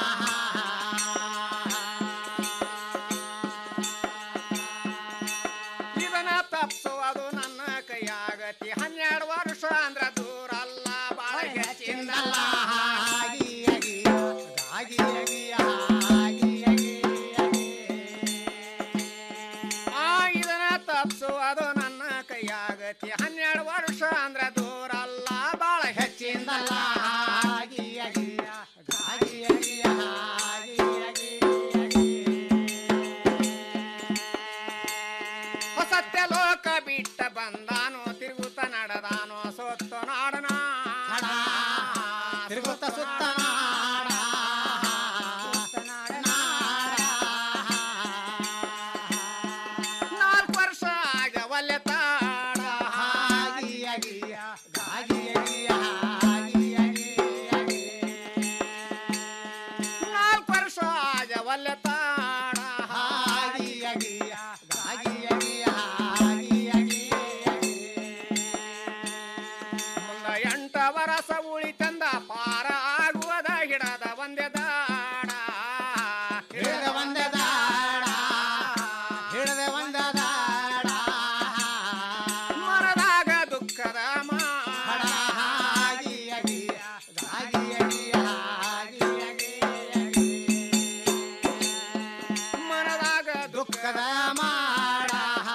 ಇದನ್ನ ತಪ್ಸುವುದು ನನ್ನ ಕೈಯಾಗತಿ ಹನ್ನೆರಡು ವರ್ಷ ಅಂದ್ರ ದೂರ ಅಲ್ಲ ಬಾಳ ಹೆಚ್ಚಿಂದಲ್ಲ ಆ ಇದನ್ನ ತಪ್ಸುವುದು ನನ್ನ ಕೈಯಾಗತಿ ಹನ್ನೆರಡು ವರ್ಷ ಅಂದ್ರ ದೂರ ಅಲ್ಲ ಬಾಳ ಹೆಚ್ಚಿಂದಲ್ಲ ಸತ್ಯ ಲೋಕ ಬಿಟ್ಟ ಬಂದಾನು ತಿರುಗುತ್ತ ನಡೆದಾನು ಸೊತ್ತು ನಾಡನ ತಿರುಗುತ್ತ ಸುತ್ತ ನಾಡ ನಾಲ್ಕು ವರ್ಷ ಆಗವಲ್ಲೆ ತಾಡ ನಾಲ್ಕು ವರ್ಷ ಆಗವಲ್ಲೆ ತಾಡ ಮುಂದ ಎಂಟ ವರಸ ಉಳಿತಂದ ಪಾರ ಆಗುವದ ಹಿಡದ ಒಂದೇ ದಾಡ ಹಿಡದ ಒಂದೇ ದಾಡ ಹಿಡದ ಒಂದೇ ದಾಡ ಮರದಾಗ ದುಃಖದ ಮಾಡ ಮನದಾಗ ದುಃಖದ ಮಾಡ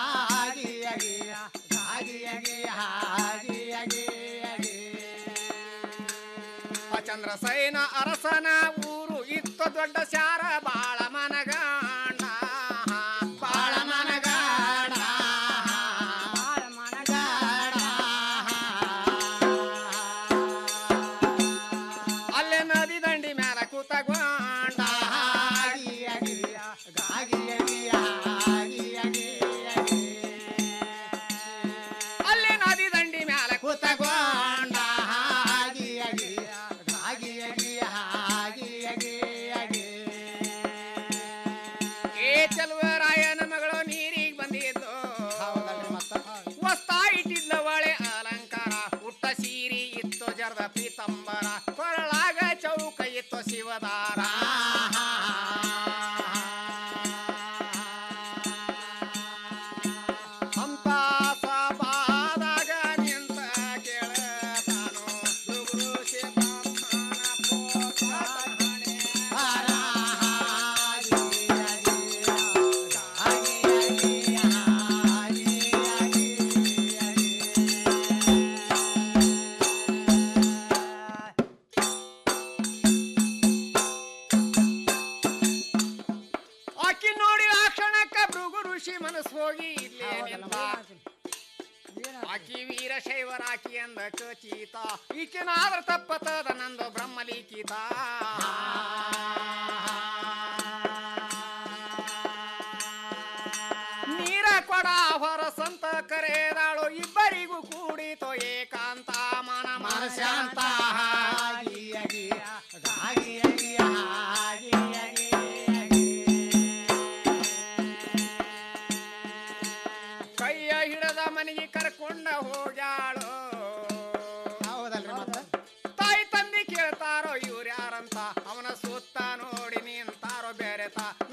ಚಂದ್ರಸೈನ ಅರಸನ ಊರು ಇತ್ತು ದೊಡ್ಡ ಶಾರ ಬಾಳ ಮನಗಾಂಡ ಬಾಳ ಮನಗಾಡ ಬಾಳ ಮನಗಾಡ ಅಲ್ಲೇ ನದಿ ದಂಡಿ ಮ್ಯಾಲ ಕೂತಗೊಂಡ ಅಲ್ಲೇ ನದಿ ದಂಡಿ ಮ್ಯಾಲ ಕೂತಗೊಂಡ ಅಂತ ಸಭಾದಾಗ ನಿಂತ ಕೇಳತಾನೋ ಋಷಿ ಬ್ರಹ್ಮನ ಪೋತಾನೆ. ಆಕಿ ನೋಡಿ ಆ ಕ್ಷಣಕ್ಕ ಭೃಗು ಋಷಿ ಮನಸ್ಸು ಹೋಗಿ ಇಲ್ಲೇ ನಿಂತ ಆಕಿ ವೀರಶೈವರಾಕಿ ಅಂದ ಕಚೀತ ಈಕಿನಾದ್ರ ತಪ್ಪತದ ನಂದು ಬ್ರಹ್ಮಲಿಖಿತ ನೀರ ಕೊಡ ಹೊರ ಸಂತ ಕರೆದಾಳು ಇಬ್ಬರಿಗೂ ಕೂಡಿತೋ ಏಕಾಂತ ಮನ ಮನಶಾಂತ ಕೈಯ ಹಿಡದ ಮನೆಗೆ ಕರ್ಕೊಂಡ ಹೋಗ್ಯಾಳು ತಾಯಿ ತಂದೆ ಕೇಳ್ತಾರೋ ಇವ್ರು ಯಾರಂತ ಅವನ ಸುತ್ತ ನೋಡಿ ನಿಂತಾರೋ ಬೇರೆ ತಾ